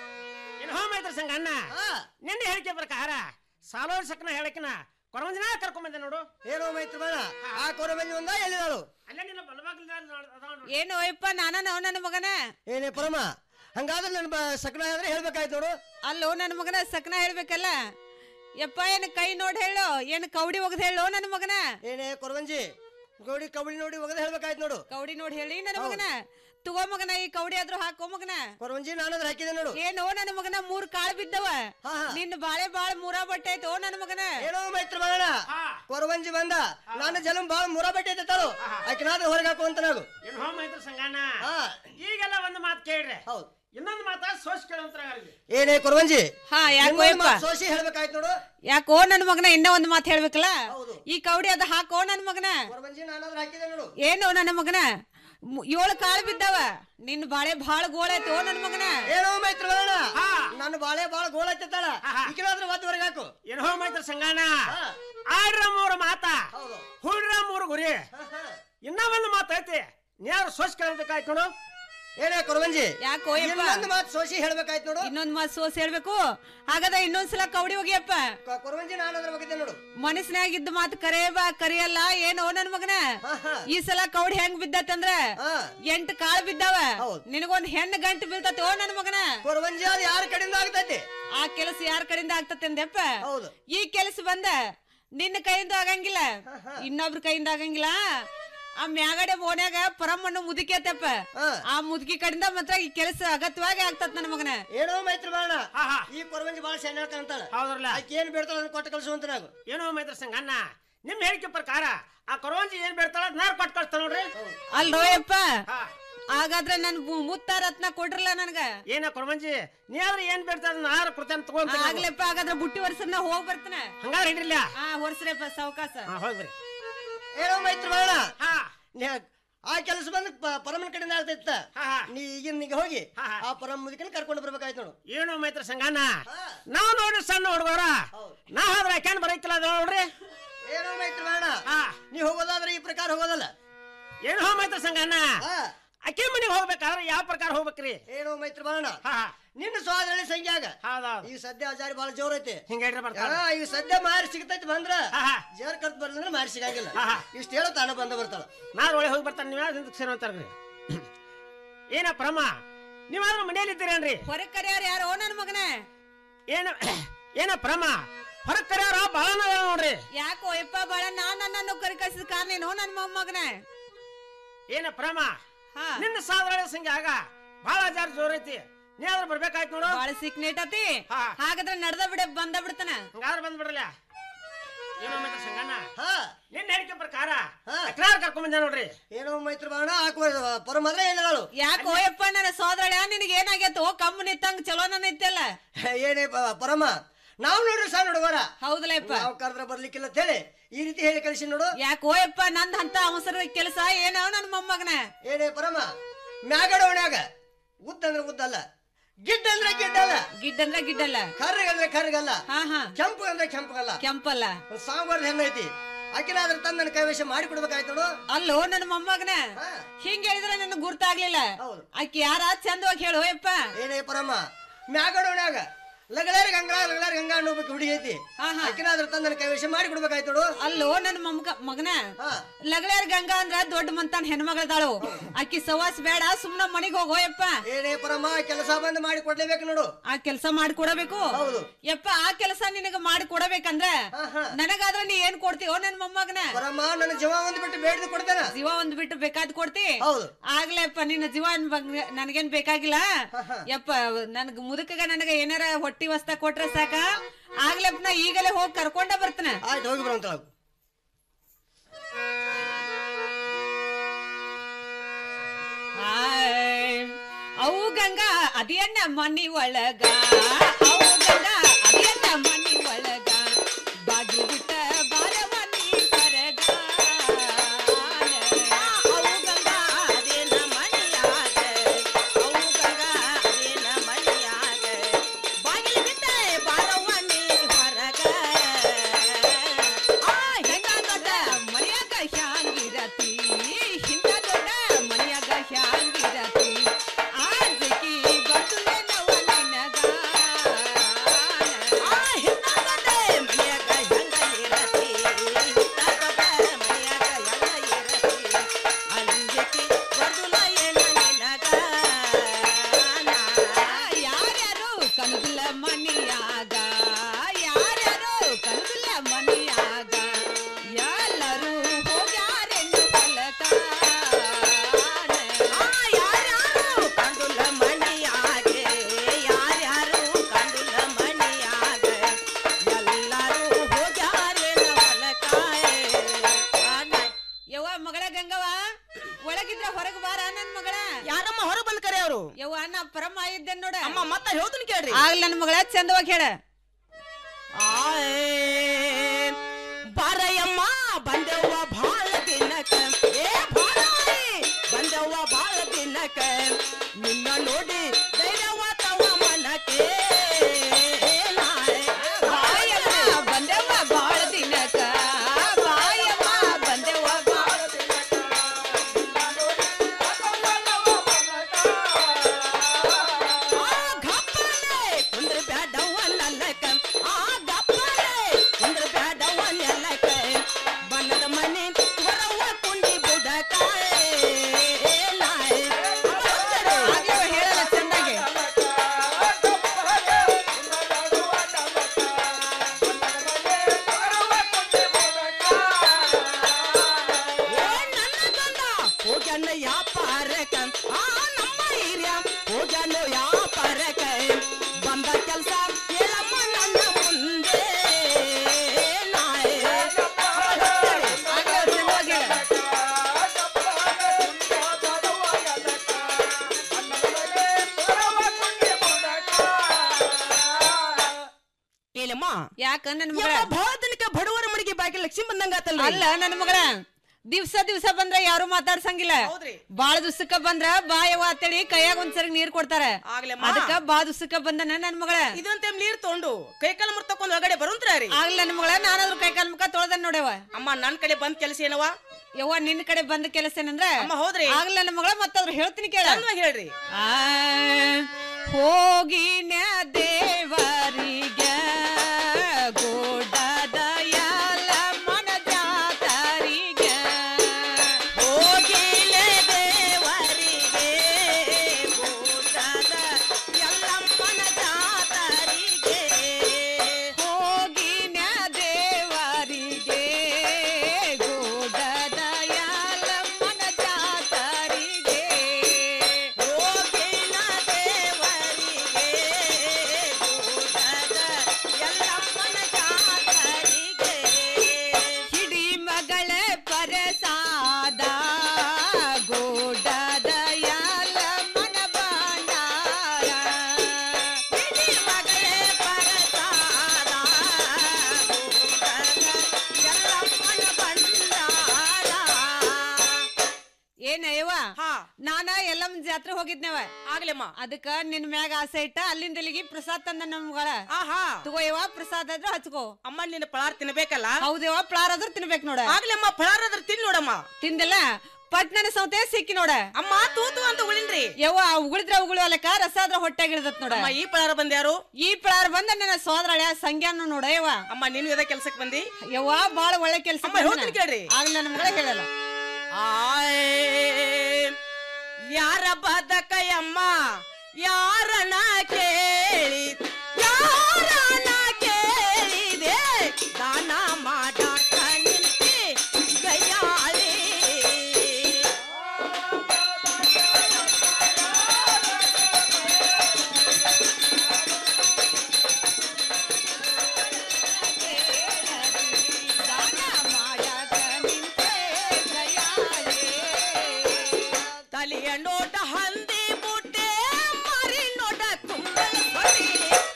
ಏನು ಹೋಮ ಐತ್ರ ಸಂಗ ಅಣ್ಣ ನಿನ್ನೆ ಹೇಳಿಕೆ ಪ್ರಕಾರ ಸಾಲೋರ್ ಸಕನ ಹೇಳಕಿನ ಕೊರವಂಜಿನ ಕರ್ಕೊಂಡ್ ಬಂದೆ ನೋಡು ಏನೋ ಮೈತ್ರ ಬಾಳ ಆ ಕೋರ ಮಂದಿ ಒಂದ ಎಲ್ಲಿದಾಳು ಅಲ್ಲೇ ನಿನ್ನ ಬಲಬಾಗಿಲ್ದ ಏನು ಅಯ್ಯಪ್ಪ ನಾನ ನಾವು ನನ್ನ ಮಗನ ಏನೇ ಪರಮ ಹಂಗಾದ್ರೆ ನನ್ನ ಬ- ಸಕಲ ಆದ್ರೆ ಹೇಳ್ಬೇಕಾಯ್ತು ನೋಡು ಅಲ್ಲೋ ನನ್ನ ಮಗನ ಸಕ್ನ ಹೇಳ್ಬೇಕಲ್ಲ ಯಪ್ಪ ಏನ್ ಕೈ ನೋಡ್ ಹೇಳು ಏನ್ ಕೌಡಿ ಒಗದ್ ಹೇಳು ನನ್ನ ಮಗನ ಏನೇ ಕೊರವಂಜಿ ಗೌಡಿ ಕಬಡಿ ನೋಡಿ ಒಗದ ಹೇಳ್ಬೇಕಾಯ್ತು ನೋಡು ಕೌಡಿ ನೋಡಿ ಹೇಳಿ ನನ್ನ ಮಗನ ತಗೋ ಮಗನ ಈ ಕೌಡಿ ಆದ್ರೂ ಹಾಕೋ ಮಗನ ಕೊರವಂಜಿ ನಾನಾದ್ರೆ ಹಾಕಿದೆ ನೋಡು ಏನೋ ನನ್ನ ಮಗನ ಮೂರ್ ಕಾಳು ಬಿದ್ದವ ನಿನ್ನ ಬಾಳೆ ಬಾಳ ಮೂರ ಬಟ್ಟೆ ಐತೋ ನನ್ನ ಮಗನ ಏನೋ ಮೈತ್ರ ಬಾಳ ಕೊರವಂಜಿ ಬಂದ ನಾನು ಜಲಂ ಬಾಳ ಮುರ ಬಟ್ಟೆ ಐತಾಳು ಆಕಿನಾದ್ರೆ ಹೊರಗೆ ಹಾಕು ಅಂತ ನಾವು ಏನು ಹೋಮ ಐತ್ರ ಸಂಗಣ್ಣ ಈಗೆಲ್ಲ ಒಂದು ಮಾತು ಕೇಳ್ರಿ ಹೌದು ಇನ್ನೊಂದು ಮಾತ ಸೋಸ್ ಕೇಳಂತ್ರ ಏನೇ ಕೊರವಂಜಿ ಹಾ ಯಾಕೋ ಇನ್ನೊಂದ್ ಯಪ್ಪ ಮಾತ್ ಸೋಸಿ ಹೇಳ್ಬೇಕಾಯ್ತು ನೋಡು ಯಾಕೋ ನನ್ನ ಮಗನ ಇನ್ನೂ ಒಂದ್ ಮಾತು ಹೇಳ್ಬೇಕಲ್ಲ ಈ ಕೌಡಿ ಅದ ಹಾಕೋ ನನ್ನ ಮಗನ ಕೊರವಂಜಿ ನಾನಾದ್ರೆ ಹಾಕಿದೆ ನೋಡು ಏನು ನನ್ನ ಮಗನ ಮು- ಏಳು ಕಾಳು ಬಿದ್ದಾವ ನಿನ್ನ ಬಾಳೆ ಬಾಳ ಗೋಳೈತೆ ಓ ನನ್ನ ಮಗನ ಏನೋ ಮೈತ್ರ ಬಾಳ ನನ್ನ ಬಾಳೆ ಬಾಳ ಗೋಳ ಐತಾಳ ಈಕಿನಾದ್ರೆ ಒದ್ದು ಹೊರಗೆ ಹಾಕು ಏನು ಹೋಮ ಐತ್ರ ಸಂಗಣ್ಣ ಆಡ್ರ ಮೂರು ಮಾತ ಹುಡ್ರ ಮೂರು ಗುರಿ ಇನ್ನ ಒಂದು ಮಾತು ಐತಿ ನೀರು ಸೋಸ್ ಕೇಳಬೇಕಾಯ್ತು ನೋಡು ಏನೇ ಕೊರವಂಜಿ ಯಾಕೋ ಯಪ್ಪ ಇನ್ನೊಂದು ಮಾತು ಸೋಸಿ ಹೇಳ್ಬೇಕಾಯ್ತು ನೋಡು ಇನ್ನೊಂದ್ ಮಾತು ಸೋಸ್ ಹೇಳ್ಬೇಕು ಹಾಗಾದ್ರೆ ಇನ್ನೊಂದ್ಸಲ ಕೌಡಿ ಹೋಗಿಯಪ್ಪ ಕ- ಕೊರವಂಜಿ ನಾನಾದ್ರೆ ಹೋಗಿದ್ದೆ ನೋಡು ಮನಸ್ಸಿನಾಗಿದ್ದ ಮಾತು ಕರೆ ಬಾ ಕರೆಯಲ್ಲ ಏನೋ ನನ್ ಮಗನ ಈ ಸಲ ಕೌಡಿ ಹೆಂಗ್ ಬಿದ್ದತ್ತಂದ್ರ ಎಂಟು ಕಾಳು ಬಿದ್ದಾವ ನಿನಗೊಂದ್ ಹೆಣ್ಣು ಗಂಟು ಬೀಳ್ತತಿ ಓ ನನ್ ಮಗನ ಕೊರವಂಜಿ ಅದು ಯಾರ ಕಡೆಯಿಂದ ಆಗ್ತೈತಿ ಆ ಕೆಲಸ ಯಾರ ಕಡೆಯಿಂದ ಆಗ್ತತಿ ಅಂದೆಪ್ಪ ಹೌದು ಈ ಕೆಲಸ ಬಂದ ನಿನ್ನ ಕೈಯಿಂದ ಆಗಂಗಿಲ್ಲ ಇನ್ನೊಬ್ರ ಕೈಯಿಂದ ಆಗಂಗಿಲ್ಲ ಆ ಮ್ಯಾಗಡೆ ಮೋನ್ಯಾಗ ಪರಮಣ್ಣು ಮುದುಕಿ ಐತಪ್ಪ ಆ ಮುದುಕಿ ಕಡೆಯಿಂದ ಮಾತ್ರ ಈ ಕೆಲಸ ಅಗತ್ಯವಾಗಿ ಆಗ್ತತ್ ನನ್ನ ಮಗನ ಏನೋ ಮೈತ್ರ ಬಾಳ ಈ ಕೊರವಂಜಿ ಬಾಳ ಸಣ್ಣ ಅಂತಾಳ ಹೌದ್ರಲ್ಲ ಆಕೆ ಏನ್ ಬೇಡ್ತಾಳ ಅದನ್ನ ಕೊಟ್ಟು ಕಳ್ಸುವಂತ ನಾವು ಏನೋ ಮೈತ್ರ ಸಂಗಣ್ಣ ನಿಮ್ ಹೇಳಿಕೆ ಪ್ರಕಾರ ಆ ಕೊರವಂಜಿ ಏನ್ ಬೇಡ್ತಾಳ ನಾರ್ ಕೊಟ್ಟು ಕಳ್ಸ್ತಾಳ ನೋಡ್ರಿ ಅಲ್ರೋಯಪ್ಪ ಹಾಗಾದ್ರೆ ನನ್ ಮು- ಮುತ್ತ ರತ್ನ ಕೊಡ್ರಲ್ಲ ನನ್ಗ ಏನ ಕೊರವಂಜಿ ನೀ ಆದ್ರೆ ಏನ್ ಬೇಡ್ತಾಳ ನಾರ್ ಕೊಡ್ತೇನೆ ತಗೊಂತ ಆಗ್ಲಪ್ಪ ಹಾಗಾದ್ರೆ ಬುಟ್ಟಿ ವರ್ಷನ ಹೋಗ್ ಬರ್ತಾನೆ ಹಂಗಾದ್ರೆ ಹಿಡ್ರಿಲ್ಲ ಹಾ ಹೊರ್ಸ್ರಪ್ಪ ಸಾವಕಾಶ ಹೋಗ್ರಿ ಏನೋ ಮೈತ್ರ ಬಾಳ ಆ ಕೆಲಸ ಬಂದ ಪರಮನ ಕಡೆಯಿಂದ ಆಗ್ತೈತ ನೀ ಈಗಿನ ನಿಗೆ ಹೋಗಿ ಆ ಪರಮ ಮುದುಕನ ಕರ್ಕೊಂಡು ಬರ್ಬೇಕಾಯ್ತು ನೋಡು ಏನು ಮೈತ್ರ ಸಂಗಣ್ಣ ನಾವ್ ನೋಡಿ ಸಣ್ಣ ಹುಡುಗರ ನಾ ಆದ್ರೆ ಯಾಕೆ ಬರಕಿಲ್ಲ ಅದ ನೋಡ್ರಿ ಏನೋ ಮೈತ್ರ ಬಾಳ ನೀ ಹೋಗೋದಾದ್ರೆ ಈ ಪ್ರಕಾರ ಹೋಗೋದಲ್ಲ ಏನು ಹೋ ಮೈತ್ರ ಸಂಗಣ್ಣ ಅಕ್ಕಿ ಮನೆಗೆ ಹೋಗ್ಬೇಕಾದ್ರೆ ಯಾವ ಪ್ರಕಾರ ಹೋಗ್ಬೇಕ್ರಿ ಏನೋ ಮೈತ್ರ ಬಾಳ ನಿನ್ನ ಸ್ವಾದ್ರಲ್ಲಿ ಸಂಖ್ಯಾಗ ಈಗ ಸದ್ಯ ಹಜಾರಿ ಬಹಳ ಜೋರ್ ಐತಿ ಹಾ, ಈಗ ಸದ್ಯ ಮಾರಿ ಸಿಗ್ತೈತಿ ಬಂದ್ರ ಜೇರ್ ಕರ್ತ್ ಬರ್ಲಿಂದ್ರ ಮಾರಿ ಸಿಗಂಗಿಲ್ಲ ಇಷ್ಟ ಹೇಳೋ ತಾನ ಬಂದ ಬರ್ತಾಳ ನಾನು ಒಳಗೆ ಹೋಗಿ ಬರ್ತಾನೆ ನೀವು ಯಾವ್ದು ಸೇರೋ ಅಂತಾರ್ರಿ ಏನ ಪ್ರಮ ನೀವಾದ್ರೂ ಮನೇಲಿ ಇದ್ದೀರೇನ್ರಿ ಹೊರಗ್ ಕರೆಯವ್ರ ಯಾರೋ ನನ್ ಮಗನ ಏನ ಏನ ಪ್ರಮ ಹೊರಗ್ ಕರೆಯವ್ರ ಬಹಳ ನೋಡ್ರಿ ಯಾಕೋ ಯಪ್ಪ ಬಾಳ ನಾನ್ ನನ್ನನ್ನು ಕರಿ ಕಳ್ಸಿದ ಕಾರಣೇನೋ ನನ್ ಮೊಮ್ಮಗನ ಏನ ಪ್ರಮ ನಿನ್ನ ಸಾಧಾರಣ ಸಂಖ್ಯೆ ಆಗ ಬಹಳ ಜಾರ್ ಜೋರ್ ಐತಿ ನೀ ಆದ್ರೂ ಬರ್ಬೇಕಾಯ್ತು ನೋಡು ಬಾಳ ಸಿಕ್ ನೇಟತಿ ಹಾಗಾದ್ರೆ ನಡ್ದ ಬಿಡ ಬಂದ ಬಿಡ್ತಾನ ಹಂಗಾದ್ರೆ ಬಂದ್ಬಿಡ್ರಲ್ಲ ಏನೋ ಮತ್ತೆ ಸಂಗಣ್ಣ ನಿನ್ನ ಹೇಳಿಕೆ ಪ್ರಕಾರ ಅಕ್ರಾರ್ ಕರ್ಕೊಂಡ್ ಬಂದ ನೋಡ್ರಿ ಏನೋ ಮೈತ್ರ ಬಾಣ ಹಾಕುವ ಪರಮದ್ರೆ ಏನೇಳು ಯಾಕೋ ಯಪ್ಪ ನನ್ನ ಸೋದರ ನಿನಗೆ ಏನಾಗೈತೋ ಕಮ್ಮು ನಿತ್ತಂಗ್ ಚಲೋ ನನ್ನ ಇತ್ತಲ್ಲ ಏನೇ ಪ- ಪರಮ ನಾವು ನೋಡ್ರಿ ಸಣ್ಣ ಹುಡುಗರ ಹೌದಲ್ಲಪ್ಪ ನಾವು ಕರೆದ್ರೆ ಬರ್ಲಿಕ್ಕಿಲ್ಲ ಅಂತ ಹೇಳಿ ಈ ರೀತಿ ಹೇಳಿ ಕಳಿಸಿ ನೋಡು ಯಾಕೋ ಯಪ್ಪ ನಂದ್ ಅಂತ ಅವಸರದ ಕೆಲಸ ಏನೋ ನನ್ ಮೊಮ್ಮಗನ ಏನೇ ಪರಮ ಮ್ಯಾಗಡ ಒಣಾಗ ಉದ್ದ ಅಂದ್ರೆ ಉದ್ದಲ್ಲ ಗಿಡ್ಡ ಅಂದ್ರೆ ಗಿಡ್ಡಲ್ಲ ಗಿಡ್ಡ ಅಂದ್ರೆ ಗಿಡ್ಡಲ್ಲ ಕರ್ರಗ ಅಂದ್ರೆ ಕರ್ರಗಲ್ಲ ಹಾ ಹಾ ಕೆಂಪು ಅಂದ್ರೆ ಕೆಂಪಗಲ್ಲ ಕೆಂಪಲ್ಲ ಸಾಂಬಾರ್ ಹೆಣ್ಣೈತಿ ಆಕಿನ ಅದ್ರ ತಂದ ನನ್ನ ಕೈವಶ ಮಾಡಿ ಕೊಡ್ಬೇಕಾಯ್ತು ನೋಡು ಅಲ್ಲೋ ನನ್ನ ಮೊಮ್ಮಗನ ಹಿಂಗ್ ಹೇಳಿದ್ರೆ ನನ್ ಗುರ್ತಾಗ್ಲಿಲ್ಲ ಆಕಿ ಯಾರ ಚಂದವಾಗಿ ಹೇಳು ಯಪ್ಪ ಏನೇ ಪರಮ ಮ್ಯಾಗಡ ಒಣಾಗ ಲಗಳೇರ್ ಗಂಗಾ ಲಗಳೇರ್ ಗಂಗಾ ಅನ್ನೋಬೇಕು ಹುಡುಗಿ ಐತಿ ಆಕಿನ ಅದ್ರ ತಂದ ನನ್ನ ಕೈವಶ ಮಾಡಿ ಕೊಡ್ಬೇಕಾಯ್ತು ನೋಡು ಅಲ್ಲೋ ನನ್ನ ಮೊಮ್ಮಗ ಮಗನ ಲಗಳೇರ್ ಗಂಗಾ ಅಂದ್ರ ದೊಡ್ಡ ಮಂತಾನ್ ಹೆಣ್ಮಗಳದಾಳು ಆಕಿ ಸವಾಸ್ ಬೇಡ ಸುಮ್ನ ಮನಿಗ್ ಹೋಗೋ ಯಪ್ಪ ಏನೇ ಪರಮ ಕೆಲಸ ಬಂದ್ ಮಾಡಿ ಕೊಡ್ಲೇಬೇಕು ನೋಡು ಆ ಕೆಲಸ ಮಾಡಿ ಕೊಡಬೇಕು ಯಪ್ಪ ಆ ಕೆಲಸ ನಿನಗ ಮಾಡಿ ಕೊಡಬೇಕಂದ್ರ ನನಗಾದ್ರ ನೀ ಏನ್ ಕೊಡ್ತೀವೋ ನನ್ ಮೊಮ್ಮಗನ ಪರಮ ನನ್ನ ಜೀವ ಒಂದ್ ಬಿಟ್ಟು ಬೇಡ್ದು ಕೊಡ್ತೇನೆ ಜೀವ ಒಂದ್ ಬಿಟ್ಟು ಬೇಕಾದ್ ಕೊಡ್ತಿ ಹೌದು. ಆಗ್ಲೇಪ್ಪ ನಿನ್ನ ಜೀವ ಅನ್ ಬಗ್ಗೆ ನನಗೇನ್ ಬೇಕಾಗಿಲ್ಲ ಯಪ್ಪ ನನ್ಗ ಮುದುಕಗ ನನಗ ಏನಾರ ಹೊಟ್ಟಿ ವಸ್ತ ಕೊಟ್ರೆ ಸಾಕ ಆಗ್ಲೇಪ್ಪ ನಾ ಈಗಲೇ ಹೋಗಿ ಕರ್ಕೊಂಡ ಬರ್ತಾನ ಆಯ್ತು ಹೋಗಿ ಬರೋಂತ ಅವು ಗಂಗಾ ಅದೇನ ಮನಿ ಒಳಗ ಅವು ಗಂಗಾ ಅದೇನ ಮನಿ ಒಳಗ ಬಾಗಿ ಬಿಟ್ಟ ಬಾರವನಿ ಕರಗ ಅವು ಗಂಗಾ ಅದೇನ ಮನಿಯಾಗ ಅವು ಗಂಗಾ ಅದೇನ ಮನಿಯಾಗ ಬಾಗಿಲು ಬಿಟ್ಟ ಬಾರವನಿ ಹೊರಗ ಆ ಹೆಂಗ ದೊಡ್ಡ ಮನಿಯಾಗ ಹ್ಯಾಂಗಿರತಿ ಹಿಂದ ದೊಡ್ಡ ಮನಿಯಾಗ ಹ್ಯಾಂಗಿರತಿ ಆಜಕಿ ಬರ್ತುಲೇನವ ನಿನಗ ಆ ಹಿಂದ ದೊಡ್ಡ ಮನಿಯಾಗ ಹೆಂಗ ಇರತಿ ಹಿಂದ ದೊಡ್ಡ ಮನಿಯಾಗ ಹೆಂಗ ಇರತಿ ಅಂಜಕಿ ಬರ್ತುಲೇನ ನಿನಗ ಯಾರ್ಯಾರು ಕನಗುಲ ಮನಿಯಾಗ ಯಾರ್ಯಾರು ಕನಗುಲ ಮನಿಯಾಗ ಎಲ್ಲರೂ ಹೋಗ್ಯಾರೆಂದು ಫಲಕ ಯಾರ್ಯಾರು ಕಂಡುಲ ಮನಿಯಾಗೆ ಯಾರ್ಯಾರು ಕಂಡುಲ ಮನಿಯಾಗ ಎಲ್ಲರೂ ಹೋಗ್ಯಾರೆಂದು ಫಲಕ ಯವ್ವ ಮಗಳ ಗಂಗವ್ವ ಒಳಗಿದ್ರ ಹೊರಗೆ ಬಾರ ನನ್ ಮಗಳ ಯಾರಮ್ಮ ಹೊರ ಬಂದ್ ಕರೆ ಅವರು ಯವ್ವ ನಾ ಪರಮ ಇದ್ದೆ ನೋಡ ಅಮ್ಮ ಮತ್ತ ಹೇಳ್ತೀನಿ ಕೇಳ್ರಿ ಆಗ್ಲ ನನ್ ಮಗಳ ಚಂದವಾಗಿ ಹೇಳ ಬಾರಯ್ಯಮ್ಮ ಬಂದೆವ್ವ ಭಾಳ ದಿನಕ ಏ ಬಾರಾಯಿ ಬಂದೆವ್ವ ಭಾಳ ದಿನಕ ನಿನ್ನ ನೋಡಿ ಧೈರ್ಯವ ತವ ಮನಕ್ಕೆ ಬಾಯಮ್ಮ ಬಂದೆವ್ವ ಬಾಳ ದಿನಕ ಬಾಯಮ್ಮ ಬಂದೆವ್ವ ಬಾಳ ಕುಂದ್ರ ಬ್ಯಾಡವ್ವ ನಲ್ಲಕ ಆ ಗಪ್ಪಲೆ ಕುಂದ್ರ ಬ್ಯಾಡವ್ವ ನಲ್ಲಕ ಬಣ್ಣದ ಮನೆ ಹೊರವ್ವ ಕುಂಡಿ ಬುಡಕ ಹೇಳಲ್ಲ ಚಂದಾಗಿ ಹೋಗ್ಯಾನ ಯಾಪಾರಕ ಆ ನಮ್ಮ ಹಿರಿಯ ಹೋಗ್ಯಾನ ಯಾಪಾರಕ ಬಂದ ಕೆಲ್ಸ ಹೇಳಮ್ಮ ನನ್ನ ಮುಂದೆ ಏಲಮ್ಮ ಯಾಕ ನನ್ ಮಗಳ ಬಹಳ ದಿನಕ್ಕ ಬಡವರ ಮಡಿಗೆ ಬಾಕಿ ಲಕ್ಷ್ಮಿ ಬಂದಂಗ ಅಲ್ಲ ನನ್ ಮಗಳ ದಿವ್ಸ ದಿವ್ಸ ಬಂದ್ರ ಯಾರು ಮಾತಾಡ್ಸಂಗಿಲ್ಲ ಬಾಳ ದಿವ್ಸಕ್ಕ ಬಂದ್ರ ಬಾಯವ ಅಂತೇಳಿ ಕೈಯಾಗ ಒಂದ್ ಸರಿ ನೀರ್ ಕೊಡ್ತಾರ ಆಗ್ಲಮ್ಮ. ಅದಕ್ಕ ಬಾ ದಿವ್ಸಕ್ಕ ಬಂದನ ನನ್ ಮಗಳ ಇದಂತೆ ನೀರ್ ತೊಗೊಂಡು ಕೈ ಕಾಲ ಮುರ್ತಕೊಂಡ್ ಒಳಗಡೆ ಬರುಂತ್ರ ರೀ ಆಗ್ಲ ನನ್ ಮಗಳ ನಾನಾದ್ರೂ ಕೈ ಕಾಲ್ ಮುಖ ತೊಳ್ದನ್ ನೋಡವ ಅಮ್ಮ ನನ್ ಕಡೆ ಬಂದ್ ಕೆಲಸ ಏನವ ಯವ್ವ ನಿನ್ ಕಡೆ ಬಂದ ಕೆಲಸ ಏನಂದ್ರ ಅಮ್ಮ ಹೌದ್ರಿ ಆಗ್ಲ ನನ್ನ ಮಗಳ ಮತ್ತಾದ್ರು ಹೇಳ್ತೀನಿ ಕೇಳ ಚಂದವಾಗಿ ಹೇಳ್ರಿ ಆ ಹೋಗಿನ ದೇವರಿಗೆ ಗೋಡದ ಯಲ್ಲಮ್ಮನ ಜಾತರಿಗೆ ಹೋಗಿಲೆ ದೇವರಿಗೆ ಗೋಡದ ಯಲ್ಲಮ್ಮನ ಜಾತರಿಗೆ ಹೋಗಿನ ದೇವರಿಗೆ ಗೋಡದ ಯಲ್ಲಮ್ಮನ ಜಾತರಿಗೆ ಹೋಗಿನ ದೇವರಿಗೆ ಗೋಡದ ಯಲ್ಲಮ್ಮನ ಜಾತರಿಗೆ ಹಿಡಿ ಮಗಳ ಪರಸಾದ ಗೋಡದ ಯಲ್ಲಮ್ಮನ ಭಂಡಾರ ಹಿಡಿ ಮಗಳೇ ಪರಸಾದ ಗೋಡದ ಯಲ್ಲಮ್ಮನ ಭಂಡಾರ ಏನಯ್ಯವ ನಾನ ಎಲ್ಲಮ್ಮ ಜಾತ್ರೆ ಹೋಗಿದ್ನೇವ ಆಗ್ಲಮ್ಮ ಅದಕ್ಕ ನಿನ್ ಮ್ಯಾಗ ಆಸೆ ಇಟ್ಟ ಅಲ್ಲಿಂದ ಇಲ್ಲಿಗೆ ಪ್ರಸಾದ್ ತಂದ ನಮ್ಗಳ ಆಹಾ ತಗೋಯವ ಪ್ರಸಾದ್ ಆದ್ರ ಹಚ್ಕೋ ಅಮ್ಮ ನಿನ್ನ ಪಳಾರ್ ತಿನ್ಬೇಕಲ್ಲ ಹೌದೇವ ಪ್ಲಾರ್ ಆದ್ರ ತಿನ್ಬೇಕು ನೋಡ ಆಗ್ಲಮ್ಮ ಪಳಾರ್ ಆದ್ರ ತಿನ್ ನೋಡಮ್ಮ ತಿಂದಲ್ಲ ಪಟ್ನನ ಸೌತೆ ಸಿಕ್ಕಿ ನೋಡ ಅಮ್ಮ ತೂತು ಅಂತ ಉಳಿನ್ರಿ ಯವ್ವ ಉಗುಳಿದ್ರ ಉಗುಳಲಕ್ಕ ರಸ ಆದ್ರ ಹೊಟ್ಟಾಗ ಇಳ್ದತ್ ನೋಡ ಅಮ್ಮ ಈ ಪಳಾರ ಬಂದ್ಯಾರು ಈ ಪ್ಲಾರ್ ಬಂದ ನನ್ನ ಸೋದರಳ ಸಂಗ್ಯಾನು ನೋಡ ಯವ್ವ ಅಮ್ಮ ನೀನು ಇದ ಕೆಲ್ಸಕ್ಕೆ ಬಂದಿ ಯವ್ವ ಬಾಳ ಒಳ್ಳೆ ಕೆಲ್ಸ ಅಮ್ಮ, ಹೇಳ್ತೀನಿ ಕೇಳ್ರಿ. ಆಗ್ಲ ನಮ್ಗಳ ಹೇಳಲ್ಲ ಆಯ್ ಯಾರ ಬದಕಯಮ್ಮ ಯಾರನ ಕೇಳಿ ಯಾರನ ಕೇಳಿದೆ ದಾನ ಮಾಡಾಕ ನಿಂತಿ ಗಯಾಳಿ ತಲೆಯ ನೋಟ ಹಂದಿ ಬುಟ್ಟೆ ಮರಿ ನೋಟ ಕುಂಬಳ ಹೊಡಿ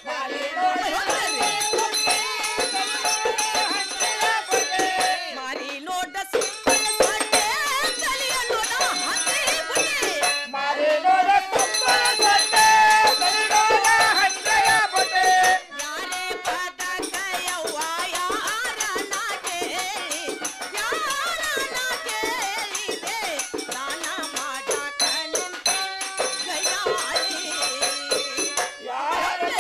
ಮಾರಿ ನೋಟ ಸುಂಬಳ ಸೊಟ್ಟೆ ತಲೆಯ ನೋಟ ಹಂದಿ ಬುಟ್ಟೆ ಮಾರಿ ನೋಟ ಕುಂಬಳ ಸೊಟ್ಟೆ ತಲೆ ನೋಟ ಹಂದಿಯ ಬುಟ್ಟೆ ಯಾರೇ ಬದಕಯವ್ವ ಯಾರನ ಕೇಳಿ ಯಾರನ ಕೇಳಿದೆ ದಾನ ಮಾಡಾಕ ನಿಂತೆ ಗಯಾಳಿ ಯಾರ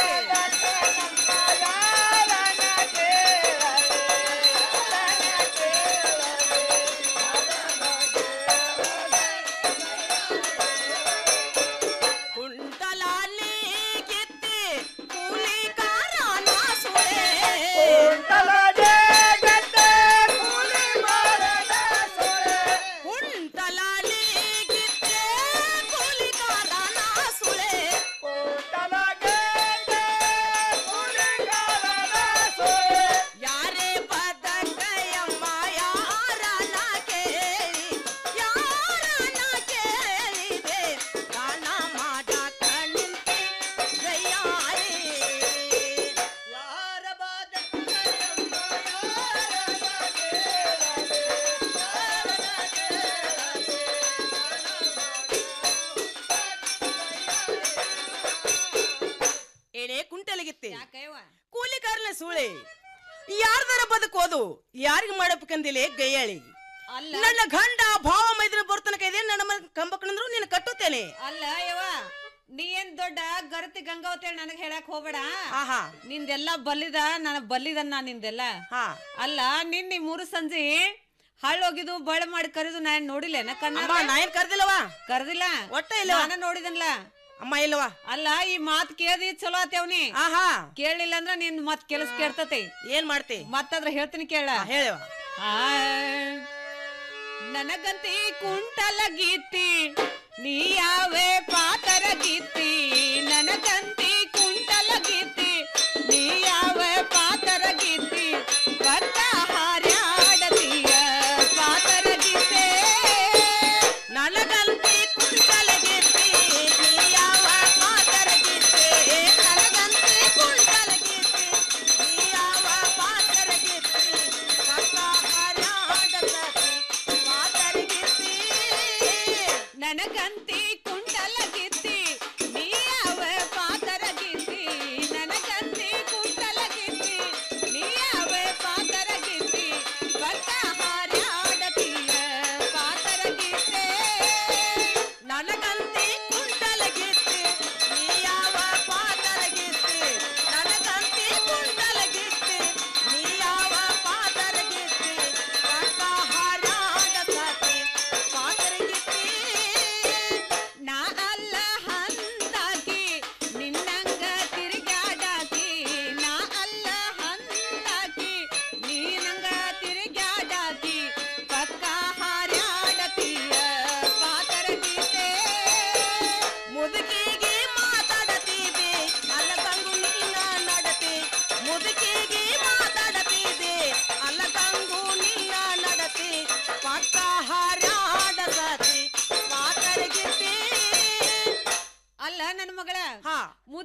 ಕುಂಟಲಾಲಿ ಕಿತ್ತಿ ಕೂಲಿಕಾರ ನಾಸುಳೆ ಕುಂಟಲಾಲಿ ಕಿತ್ತಿ ಕೂಲಿಕಾರ ನಾಸುಳೆ ಕುಂಟಲಾಲಿ ಕಿತ್ತಿ ಕೂಲಿಕಾರ ನಾಸುಳೆ ಕುಂಟಲಾಲಿ ಕೂಲಿಕಾರ ನಾಸುಳೆ ಯಾರೇ ಬದಕಯಮ್ಮ ಯಾರನ ಕೇಳಿ ಯಾರನ ಕೇಳಿದೆ ದಾನ ಮಾಡಾಕ ನಿಂತೆ ಗಯಾಳಿ ಯಾರ ಬದಕಯಮ್ಮ ಏನೇ ಕುಂಟಲಿಗಿತ್ತೆ ಕೂಲಿಕಾರನ ಸೂಳೆ ಯಾರ್ದಾರ ಬದುಕೋದು ಯಾರಿಗ ಮಾಡಬೇಕಂದಿಲೆ ಗಯ್ಯಾಳಿ ನನ್ನ ಗಂಡ ಭಾವ ಮೈದ್ರ ಬರ್ತನಕ ಇದೆ ನನ್ನ ಮನೆ ಕಂಬಕ್ಕಂದ್ರು ನೀನು ಕಟ್ಟುತ್ತೇನೆ ಅಲ್ಲ ಯವ್ವ ನೀ ಏನ್ ದೊಡ್ಡ ಗರತಿ ಗಂಗಾವತಿ ನನಗ್ ಹೇಳಕ್ ಹೋಗ್ಬೇಡ ಆಹಾ. ನಿಂದೆಲ್ಲ ಬಲ್ಲಿದ ನನ್ನ ಬಲ್ಲಿದನ್ನ ನಿಂದೆಲ್ಲ ಅಲ್ಲ ನಿನ್ನೆ ಮೂರು ಸಂಜೆ ಹಳ್ಳೋಗಿದ್ದು ಬಳ ಮಾಡಿ ಕರೆದು ನಾನ್ ನೋಡಿಲ್ಲ ಕಣ್ಣ ಅಮ್ಮ, ನಾ ಏನ್ ಕರ್ದಿಲ್ಲವಾ ಕರ್ದಿಲ್ಲ ಒಟ್ಟ ಇಲ್ಲವಾ? ನಾನು ನೋಡಿದನ್ಲ ಅಮ್ಮ ಇಲ್ಲವಾ ಅಲ್ಲ ಈ ಮಾತ್ ಕೇಳ್ದಿ ಚಲೋ ಆತೇವ್ನಿ ಆಹಾ ಕೇಳಿಲ್ಲ ಅಂದ್ರ ನಿನ್ ಮತ್ ಕೆಲಸ ಕೇಳ್ತತಿ ಏನ್ ಮಾಡ್ತಿ ಮತ್ತದ್ರ ಹೇಳ್ತೀನಿ ಕೇಳ ಹೇಳವ ನನಗಂತಿ ಕುಂಟಲ ಗೀತಿ ನೀ ಯಾವೇ ಪಾತರ ಗೀತಿ ನನಗಂತಿ ಕುಂಟಲ ಗೀತಿ ನೀ ಯಾವೇ ಪಾತರ ಗೀತಿ ಕಟ್ಟ ಹಾರ್ಯಾಡತೀಯ ಪಾತರ ಗೀತೆ ನನಗಂತಿ ಕುಂಟಲ ಗೀತಿ ನೀ ಯಾವ ಪಾತರ ಗೀತೆ ನನಗಂತಿ ಕುಂಟಲ ಗೀತಿ ನೀ ಯಾವ ಪಾತರ ಗೀತಿ ಕಟ್ಟ ಹರ್ಯಾಡತತಿ ಪಾತರ ಗೀತಿ ನನಗಂತಿ ಕುಂಟಲ ಗೀತಿ ನೀ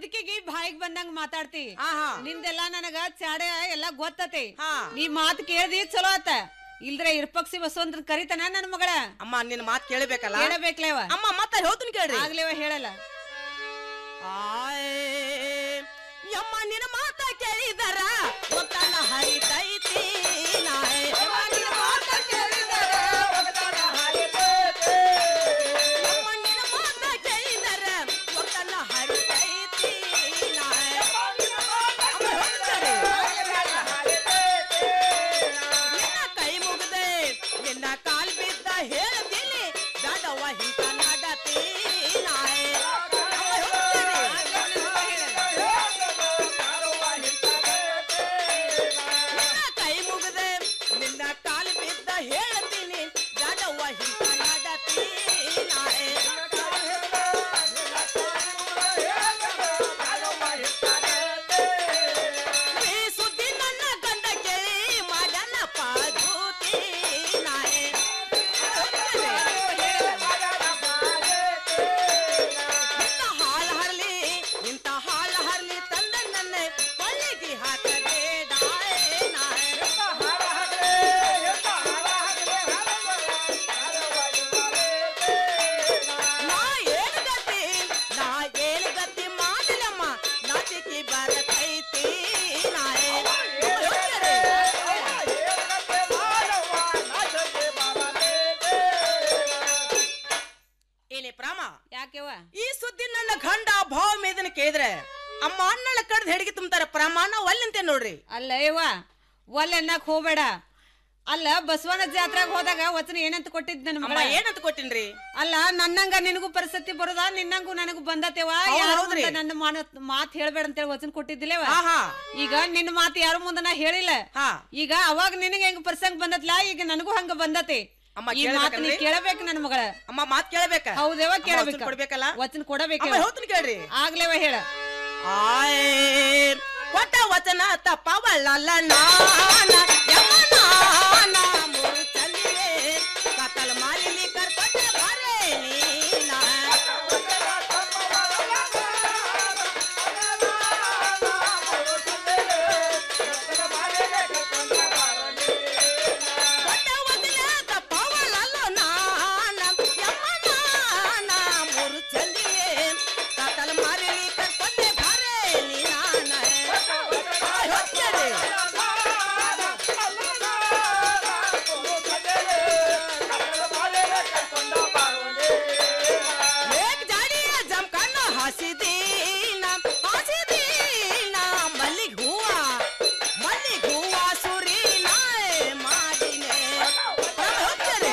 ಮುದುಕಿಗೆ ಬಾಯಿಗೆ ಬಂದಂಗ ಮಾತಾಡ್ತಿ ನಿಂದೆಲ್ಲ ನನಗ ಚಾಡೆ ಎಲ್ಲಾ ಗೊತ್ತತಿ ನೀ ಮಾತು ಕೇಳ್ದಿ ಚಲೋ ಆತ ಇಲ್ದ್ರೆ ಇರ್ಪಕ್ಷಿ ಬಸವಂತ ಕರಿತಾನ ನನ್ ಮಗಳ ಅಮ್ಮ ನಿನ್ನ ಮಾತು ಕೇಳಬೇಕಲ್ಲ ಕೇಳಬೇಕ್ಲೇವ ಅಮ್ಮ ಮತ್ತೆ ಹೇಳ್ತೀನಿ ಕೇಳ್ರಿ ಆಗ್ಲೇವ ಹೇಳಲ್ಲ ಆಯ್ ಯಮ್ಮ ನಿನ್ನ ಮಾತ ಕೇಳಿದರ ಒತ್ತಡ ಹರಿತೈತಿ ನಾಯ್ ಯಮ್ಮ ನಿನ್ನ ಮಾತ ಕೇಳಿದರ ಒತ್ತಡ ಹರಿತೈತಿ ಯಮ್ಮ ನಿನ್ನ ಮಾತ ಕೇಳಿದರ ಒತ್ತಡ ಹರಿತೈತಿ ನಾಯ್ ಅಮ್ಮ ಹೋಗ್ತಾರೆ. ನಿನ್ನ ಕೈ ಮುಗ್ದೆ ನಿನ್ನ ಕಾಲ್ ಬಿದ್ದ ಹೇಳ್ತೀನಿ ದಾಡವ್ವ ಹಿಂತ ನಡತಿ ನಾಯ್ ನಿನ್ನ ಕೈ ಮುಗ್ದೆ ನಿನ್ನ ಕಾಲ್ ಬಿದ್ದ ಹೇಳ್ತೀನಿ ದಾಡವ್ವ ಹಿಂತ ನಡತಿ ನಾಯ್ ಈ ಸುದ್ದಿ ನನ್ನ ಗಂಡ ಕೇಳಿ ಮಾಡನ ಪಾದೂತಿ ನಾಯ್ ಇಂಥ ಹಾಲ್ ಹರ್ಲಿ ಇಂಥ ಹಾಲ್ ಹರ್ಲಿ ತಂದ ನನ್ನ ಕೊಳ್ಳಿಗೆ ಹಾಕಬೇಡ ನಾಯ್ ನಾ ಏನ್ ಗತಿ ನಾ ಏನ್ ಗತಿ ಮಾಡಲಮ್ಮ ನಾಚಿಕೆ ಬರತೈತಿ ನಾಯ್ ಏನೇ ಪ್ರಾಮ ಯಾಕೆವ ಈ ಸುದ್ದಿ ನನ್ನ ಗಂಡ ಭಾವ ಮೇದನ ಕೇಳಿದ್ರೆ ಅಮ್ಮ ಅಣ್ಣಳ ಕಡ್ದು ಹೆಡಿಗೆ ತುಂಬ್ತಾರ ಪ್ರಮಾಣ ಒಲ್ಲಂತೆ ನೋಡ್ರಿ ಅಲ್ಲ ಇವ ಒಲ್ ಎನ್ನಕ್ ಹೋಗ್ಬೇಡ ಅಲ್ಲ ಬಸವನ ಜಾತ್ರೆಗೆ ಹೋದಾಗ ವಚನ ಏನಂತ ಕೊಟ್ಟಿದ್ ನನ್ನ ಅಮ್ಮ ಮಗಳ ಏನಂತ ಕೊಟ್ಟಿನ್ರಿ ಅಲ್ಲ ನನ್ನಂಗ ನಿನಗೂ ಪರಿಸ್ಥಿತಿ ಬರೋದ ನಿನ್ನಂಗೂ ನನಗೂ ಬಂದತೇವ ಹೌದ್ ಯಾರು ಹೌದ್ರಿ. ಮುಂದೆ ನನ್ನ ಮಾನ- ಮಾತ್ ಹೇಳ್ಬೇಡ ಅಂತೇಳಿ ವಚನ ಕೊಟ್ಟಿದ್ದಿಲ್ಲವ ಆಹಾ. ಈಗ ನಿನ್ನ ಮಾತು ಯಾರು ಮುಂದೆ ನಾ ಹೇಳಿಲ್ಲ ಈಗ ಅವಾಗ ನಿನಗೆ ಹೆಂಗ್ ಪ್ರಸಂಗ ಬಂದತ್ಲ ಈಗ ನನಗೂ ಹಂಗ ಬಂದತಿ ಅಮ್ಮ ಈ ಮಾತು ನೀ ಕೇಳ್ಬೇಕಲ್ರಿ? ಕೇಳಬೇಕು ನನ್ನ ಮಗಳ ಅಮ್ಮ ಮಾತ್ ಕೇಳಬೇಕ ಹೌದೇವ ಅಮ್ಮ ಕೇಳಬೇಕು ವಚನ ಕೊಡ್ಬೇಕಲ್ಲ ವಚನ ಕೊಡಬೇಕು ಅಮ್ಮ ಹೇಳ್ತೀನಿ ಕೇಳ್ರಿ ಆಗ್ಲೇವ ಹೇಳ ಆಯ್ ಕೊಟ್ಟ ವಚನ ತಪ್ಪವಲ್ಲ ನಾನ ಯಮನಾನ ಮುರುಚಲಿಯೇ ಕತ್ತಲ ಮಾಲಿಲಿ ಕರ್ಕೊಟ್ಟೆ ಬರೇ ನೀನ ಕೊಟ್ಟ ವಚನ ತಪ್ಪವಲ್ಲ ನಾನ ಯಮನಾನ ಮುರುಚಲಿಯೇ ಕತ್ತಲ ಮಾಲಿಲಿ ಕರ್ಕೊಟ್ಟೆ ಬರೇ ನೀನ एक जाड़िया जमकानो हंसी दीना हंसी दीना मल्लिक हुआ मल्लिक हुआ सुरी नाए माडिने प्रभु होत्तरे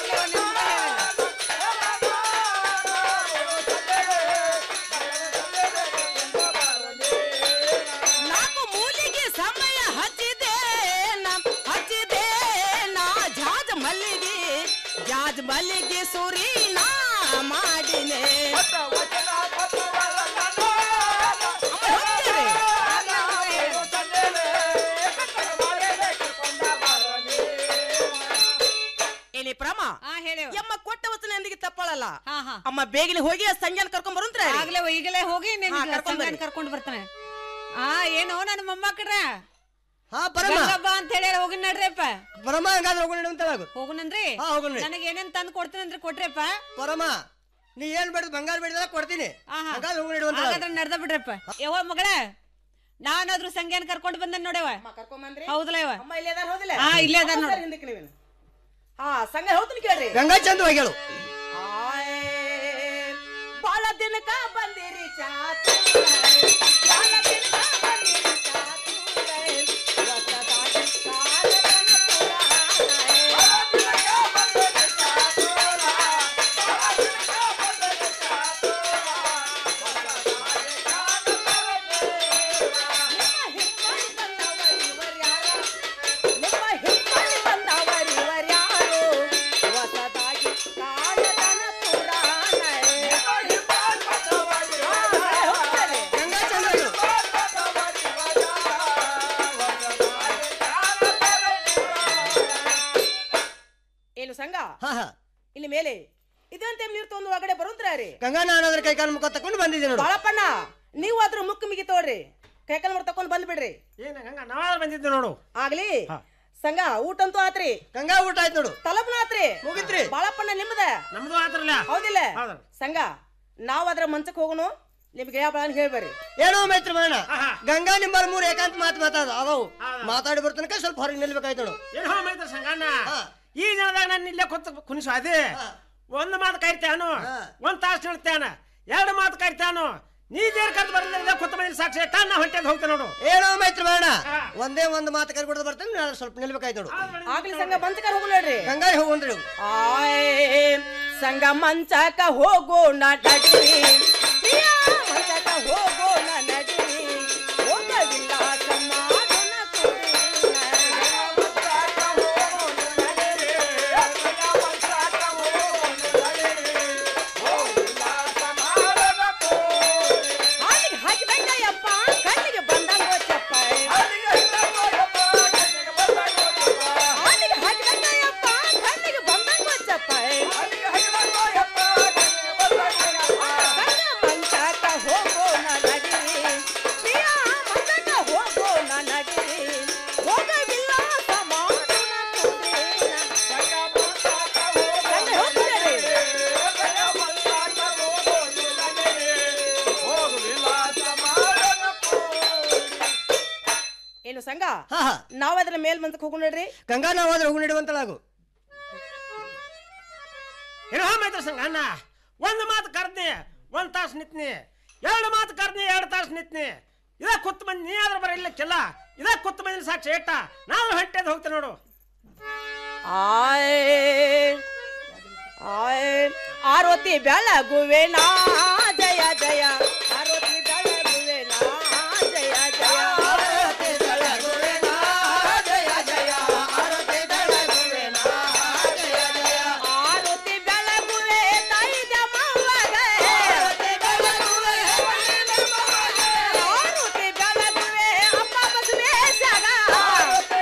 ನಾಲ್ಕು ಮೂಲಿಗೆ ಸಮಯ ಹಚ್ಚಿದೇನ ಹಚ್ಚಿದೇನ ಜಾಜ ಮಲ್ಲಿಗೆ ಜಾಜ ಮಲ್ಲಿಗೆ ಸುರಿ ನಾ ಮಾಡಿನೆ ಏನಿ ಪ್ರಮ ಎಮ್ಮ ಕೊಟ್ಟ ವಚನ ಎಂದಿಗೆ ತಪ್ಪಳಲ್ಲ ಅಮ್ಮ ಬೇಗನೆ ಹೋಗಿ ಆ ಸಂಜೆನ ಕರ್ಕೊಂಡ್ ಬರುಂತ್ರ ಆಗ್ಲೇ ಈಗಲೇ ಹೋಗಿ ನಿನ್ ಹಾ, ಕರ್ಕೊಂಡ್ ಬರ್ರಿ. ಸಂಗನ್ ಕರ್ಕೊಂಡ್ ಬರ್ತಾನೆ ಆ ಏನೋ ನನ್ನ ಮೊಮ್ಮಕ್ಕಳ್ರ ಹಾ ಪರಮ ಗಂಗಬ್ಬ ಅಂತ ಹೇಳಿ ಹೋಗಿ ನಡ್ರಿಪ್ಪ ಪರಮ ಹಂಗಾದ್ರೆ ಹೋಗೋಣ ಅಂತ ಹೇಳು. ಹೋಗುನಂದ್ರಿ ಹಾ, ಹೋಗುಣ್ರಿ. ನನಗೆ ಏನೇನ್ ತಂದು ಕೊಡ್ತೀನಂದ್ರೆ ಕೊಟ್ರಿಪ್ಪ ಪರಮ ನೀ ಏನ್ ಬೇಡ ಬಂಗಾರ ಬೇಡ ಕೊಡ್ತೀನಿ ಹಂಗಾದ್ರೆ ಹೋಗೋಣ ಅಂತ ಹೇಳು. ಹಾಗಾದ್ರೆ ನಡ್ದ ಬಿಡ್ರಪ್ಪ ಯವ್ವ ಮಗಳ ನಾನಾದ್ರೂ ಸಂಗ್ಯಾನ ಕರ್ಕೊಂಡು ಬಂದ ನೋಡವ ಹೌದಲ್ಲ ಇವ ಅಮ್ಮ ಇಲ್ಲೇ ಅದಾರ ಹೋದಿಲ್ಲ ಹಾ ಇಲ್ಲೇ ಅದಾರ ನೋಡು ಹಿಂದಕ್ಕೆ ನೀವೇನು ಹಾ ಸಂಘ ಹೋಗ್ತೀನಿ ಕೇಳ್ರಿ ಗಂಗಾ ಚಂದವಾಗಿ ಹೇಳು ಬಾಳ ದಿನಕ ಬಂದಿರಿ ಚಾತು ಬಾಳ ದಿನಕ ಬಂದಿರಿ ಚಾತು ಹೊಸದಾಗಿ ಕಾಲದನ ನಿಮ್ಮ ಹಿಮ್ಮಡಿ ಬಂದವರು ಇವರ್ಯಾರು ಹೊಸದಾಗಿ ಕಾಲದನ ಪುರಾಣ ಗಂಗಾ ಚಂದವಾಗಿ ಹೇಳು. ಏನು ಸಂಘ ಹಾ ಹಾ ಇಲ್ಲಿ ಮೇಲೆ ಇದಂತೆ ನೀರು ತಂದು ಒಳಗಡೆ ಬರುಂತ್ರ ರೀ ಗಂಗಾ ನಾನಾದ್ರೆ ಕೈ ಕಾಲು ಮುಖ ತಕೊಂಡು ಬಂದಿದ್ದೆ ನೋಡು ಬಾಳಪ್ಪಣ್ಣ ನೀವು ಅದ್ರ ಮುಕ್ಕ ಮಿಗಿ ತೋಡ್ರಿ ಕೈಕಲ್ ಮಾಡಿ ತಕೊಂಡ್ ಬಂದ್ ಬಿಡ್ರಿ ಏನ ಗಂಗಾ ನಾವಾದ್ರೂ ಬಂದಿದ್ದೆ ನೋಡು ಆಗ್ಲಿ ಸಂಗ ಊಟ ಅಂತೂ ಆತ್ರಿ ಗಂಗಾ ಊಟ ಆಯ್ತು ನೋಡು ತಲಪನ ಆತ್ರಿ ಮುಗಿತ್ರಿ ಬಾಳಪ್ಪಣ್ಣ ನಿಮ್ಮದ ನಮ್ದು ಆತ್ರಲ್ಲ ಹೌದಿಲ್ಲ ಹೌದು. ಸಂಗ ನಾವ್ ಅದ್ರ ಮಂಚಕ್ ಹೋಗೋಣ ನಿಮ್ಗೆ ಯಾವ ಬಾಳ ಹೇಳ್ಬೇರಿ ಏನೋ ಮೈತ್ರಿ ಮಾಡೋಣ ಗಂಗಾ ನಿಂಬರ್ ಮೂರು ಏಕಾಂತ ಮಾತು ಮಾತಾಡ ಅದಾವು ಮಾತಾಡಿ ಬರ್ತನಕ ಸ್ವಲ್ಪ ಹೊರಗೆ ನಿಲ್ಬೇಕಾಯ್ತು ನೋಡು ಏನು ಹೋಮೈತ್ರ ಸಂಗಣ್ಣ ಈ ಜನದಾಗ ನಾನು ಇಲ್ಲೇ ಕೂತು ಕುಣಿಸು ಅದೇ ಒಂದು ಮಾತು ಕರಿತಾನು ಒಂದ್ ತಾಸು ಹೇಳ್ತಾನ ಎರಡು ಮಾತು ಕರಿತಾನು ನೀ ದೇರ್ ಕತ್ ಬರಲಿಲ್ಲ ಕೂತ ಮನೆ ಸಾಕ್ಷಿ ತಾನ ಹೊಂಟೆದ್ ಹೋಗ್ತಾನೆ ನೋಡು ಏನೋ ಮೈತ್ರಿ ಮಾಡೋಣ ಒಂದೇ ಒಂದು ಮಾತು ಕರಿ ಕೊಡೋದು ಬರ್ತೇನೆ ನಾನು ಸ್ವಲ್ಪ ನಿಲ್ಬೇಕಾಯ್ತು ನೋಡು ಆಗ್ಲಿ ಸಂಗ ಮಂಚಕ ಹೋಗ್ಲೇಡ್ರಿ ಗಂಗಾ ಹೋಗ್ರಿ ಆಯ್ ಸಂಗ ಮಂಚಕ ಹೋಗೋಣ ನಡಿರಿ ಪ್ರಿಯ ಮಂಚಕ ಹೋಗೋಣ ನಡಿರಿ ಹೋಗವಿಲ್ಲ ಸಮಾಧಾನ ಹಾಲಿಗೆ ಹಾಕಿ ಬಂದಯ್ಯಪ್ಪ ಕಣ್ಣಿಗೆ ಬಂದಂಗ ಚಪ್ಪ ಹಾಲಿಗೆ ಹಾಕಿ ಬಂದಯ್ಯಪ್ಪ ಕಣ್ಣಿಗೆ ಬಂದಂಗ ಚಪ್ಪ ಮಂಚಾಕ ಹೋಗೋಣ ನಡಿರಿ ಪ್ರಿಯ ಮಂಚಾಕ ಹೋಗೋಣ ನಡಿರಿ ಹೋಗವಿಲ್ಲ ಸಮಾಧಾನ ಕುಂದೇನ ಗಂಡ ಹೋಗ್ಬಿಡರಿ. ಏನು ಸಂಘ ನಾವ್ ಅದ್ರ ಮೇಲ್ ಮಂದಕ್ ಹೋಗೋಣ ನೋಡ್ರಿ ಗಂಗಾ ನಾವು ಆದ್ರೆ ಹೋಗಿ ನಡೆಯುವಂತಳಾಗು ಏನು ಹೋಮೈತ್ರ ಸಂಗಣ್ಣ ಒಂದು ಮಾತು ಕರ್ದ್ನಿ ಒಂದ್ ತಾಸು ನಿತ್ನಿ ಎರಡು ಮಾತು ಕರ್ದ್ನಿ ಎರಡು ತಾಸು ನಿತ್ನಿ ಇದ ಕುತ್ತು ಮಂದಿ ನೀ ಆದ್ರೆ ಬರಲಿಕ್ಕಿಲ್ಲ ಇದ ಕುತ್ತು ಮಂದಿ ಸಾಕ್ಷಿ ಏಟ ನಾವು ಹೊಂಟೆದ್ ಹೋಗ್ತೇನೆ ನೋಡು ಆಯ್ ಆಯ್ ಆರೋತಿ ಬೆಳಗುವೆನಾ ಜಯ ಜಯ ಆರೋತಿ ಬೆಳಗುವೆನಾ ಜಯ ಜಯ ಆರೋತಿ ಬೆಳಗುವೆನಾ ಜಯ ಜಯ ಆರೋತಿ ಬೆಳಗುವೆನಾ ಜಯ ಜಯ ಆರೋತಿ ಬೆಳಗುವೆ ತಾಯಿದ ಮವ್ವಗ ಆರೋತಿ ಬೆಳಗುವೆ ಆರೋತಿ ಬೆಳಗುವೆ ಅಪ್ಪ ಬಸವೇಶಗ ಆರೋತಿ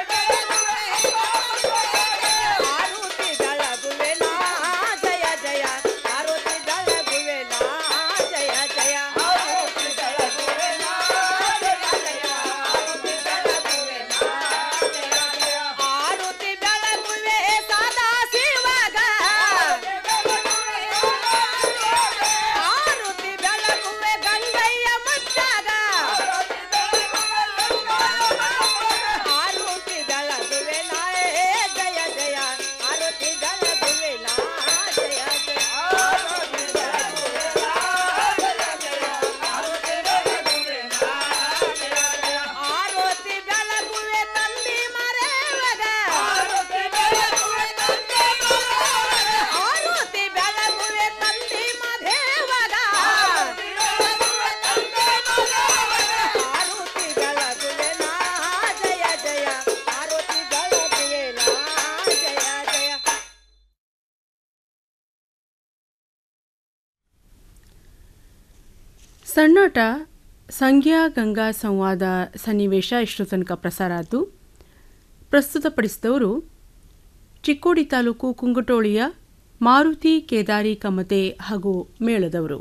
ಆರುತಿ ಬೆಳಗುವೆನಾ ಜಯ ಜಯ ಆರುತಿ ಬೆಳಗುವೆನಾ ಜಯ ಜಯ ಆರುತಿ ಬೆಳಗುವೆನಾ ಜಯ ಜಯ ಆರುತಿ ಬೆಳಗುವೆನಾ ಜಯ ಜಯ ಆರುತಿ ಬೆಳಗುವೆ ಸದಾ ಶಿವಗ ಆರುತಿ ಬೆಳಗುವೆ ಗಂಗಯ್ಯ ಮುಚ್ಚಾಗ ಆರುತಿ ಬೆಳಗುವೆನಾ ಜಯ ಜಯ ಆರುತಿ ಬೆಳಗುವೆನಾ ಜಯ ಜಯ ಆರುತಿ ಬೆಳಗುವೆನಾ ಜಯ ಜಯ ಆರುತಿ ಬೆಳಗುವೆನಾ ಜಯ ಜಯ ಆರುತಿ ಬೆಳಗುವೆ ತಂದಿ ಮರೆವಗ ಆರುತಿ ಬೆಳಗುವೆ ತಂದಿ ಮರೆವಗ ಆರುತಿ ಬೆಳಗುವೆ ತಂದಿ ಮಧೇವಗ ಆರುತಿ ಬೆಳಗುವೆ ತಂದಿ ಮಧೇವಗ ಆರುತಿ ಬೆಳಗುವೆನಾ ಜಯ ಜಯ ಆರುತಿ ಬೆಳಗುವೆನಾ ಜಯ ಜಯ ಸಣ್ಣಾಟ ಸಂಜ್ಞಾ ಗಂಗಾ ಸಂವಾದ ಸನ್ನಿವೇಶ ಇಷ್ಟು ತನಕ ಪ್ರಸಾರ ಆದ್ದು ಪ್ರಸ್ತುತಪಡಿಸಿದವರು ಚಿಕ್ಕೋಡಿ ತಾಲೂಕು ಕುಂಗಟೋಳಿಯ ಮಾರುತಿ ಕೇದಾರಿ ಕಮತೆ ಹಾಗೂ ಮೇಳದವರು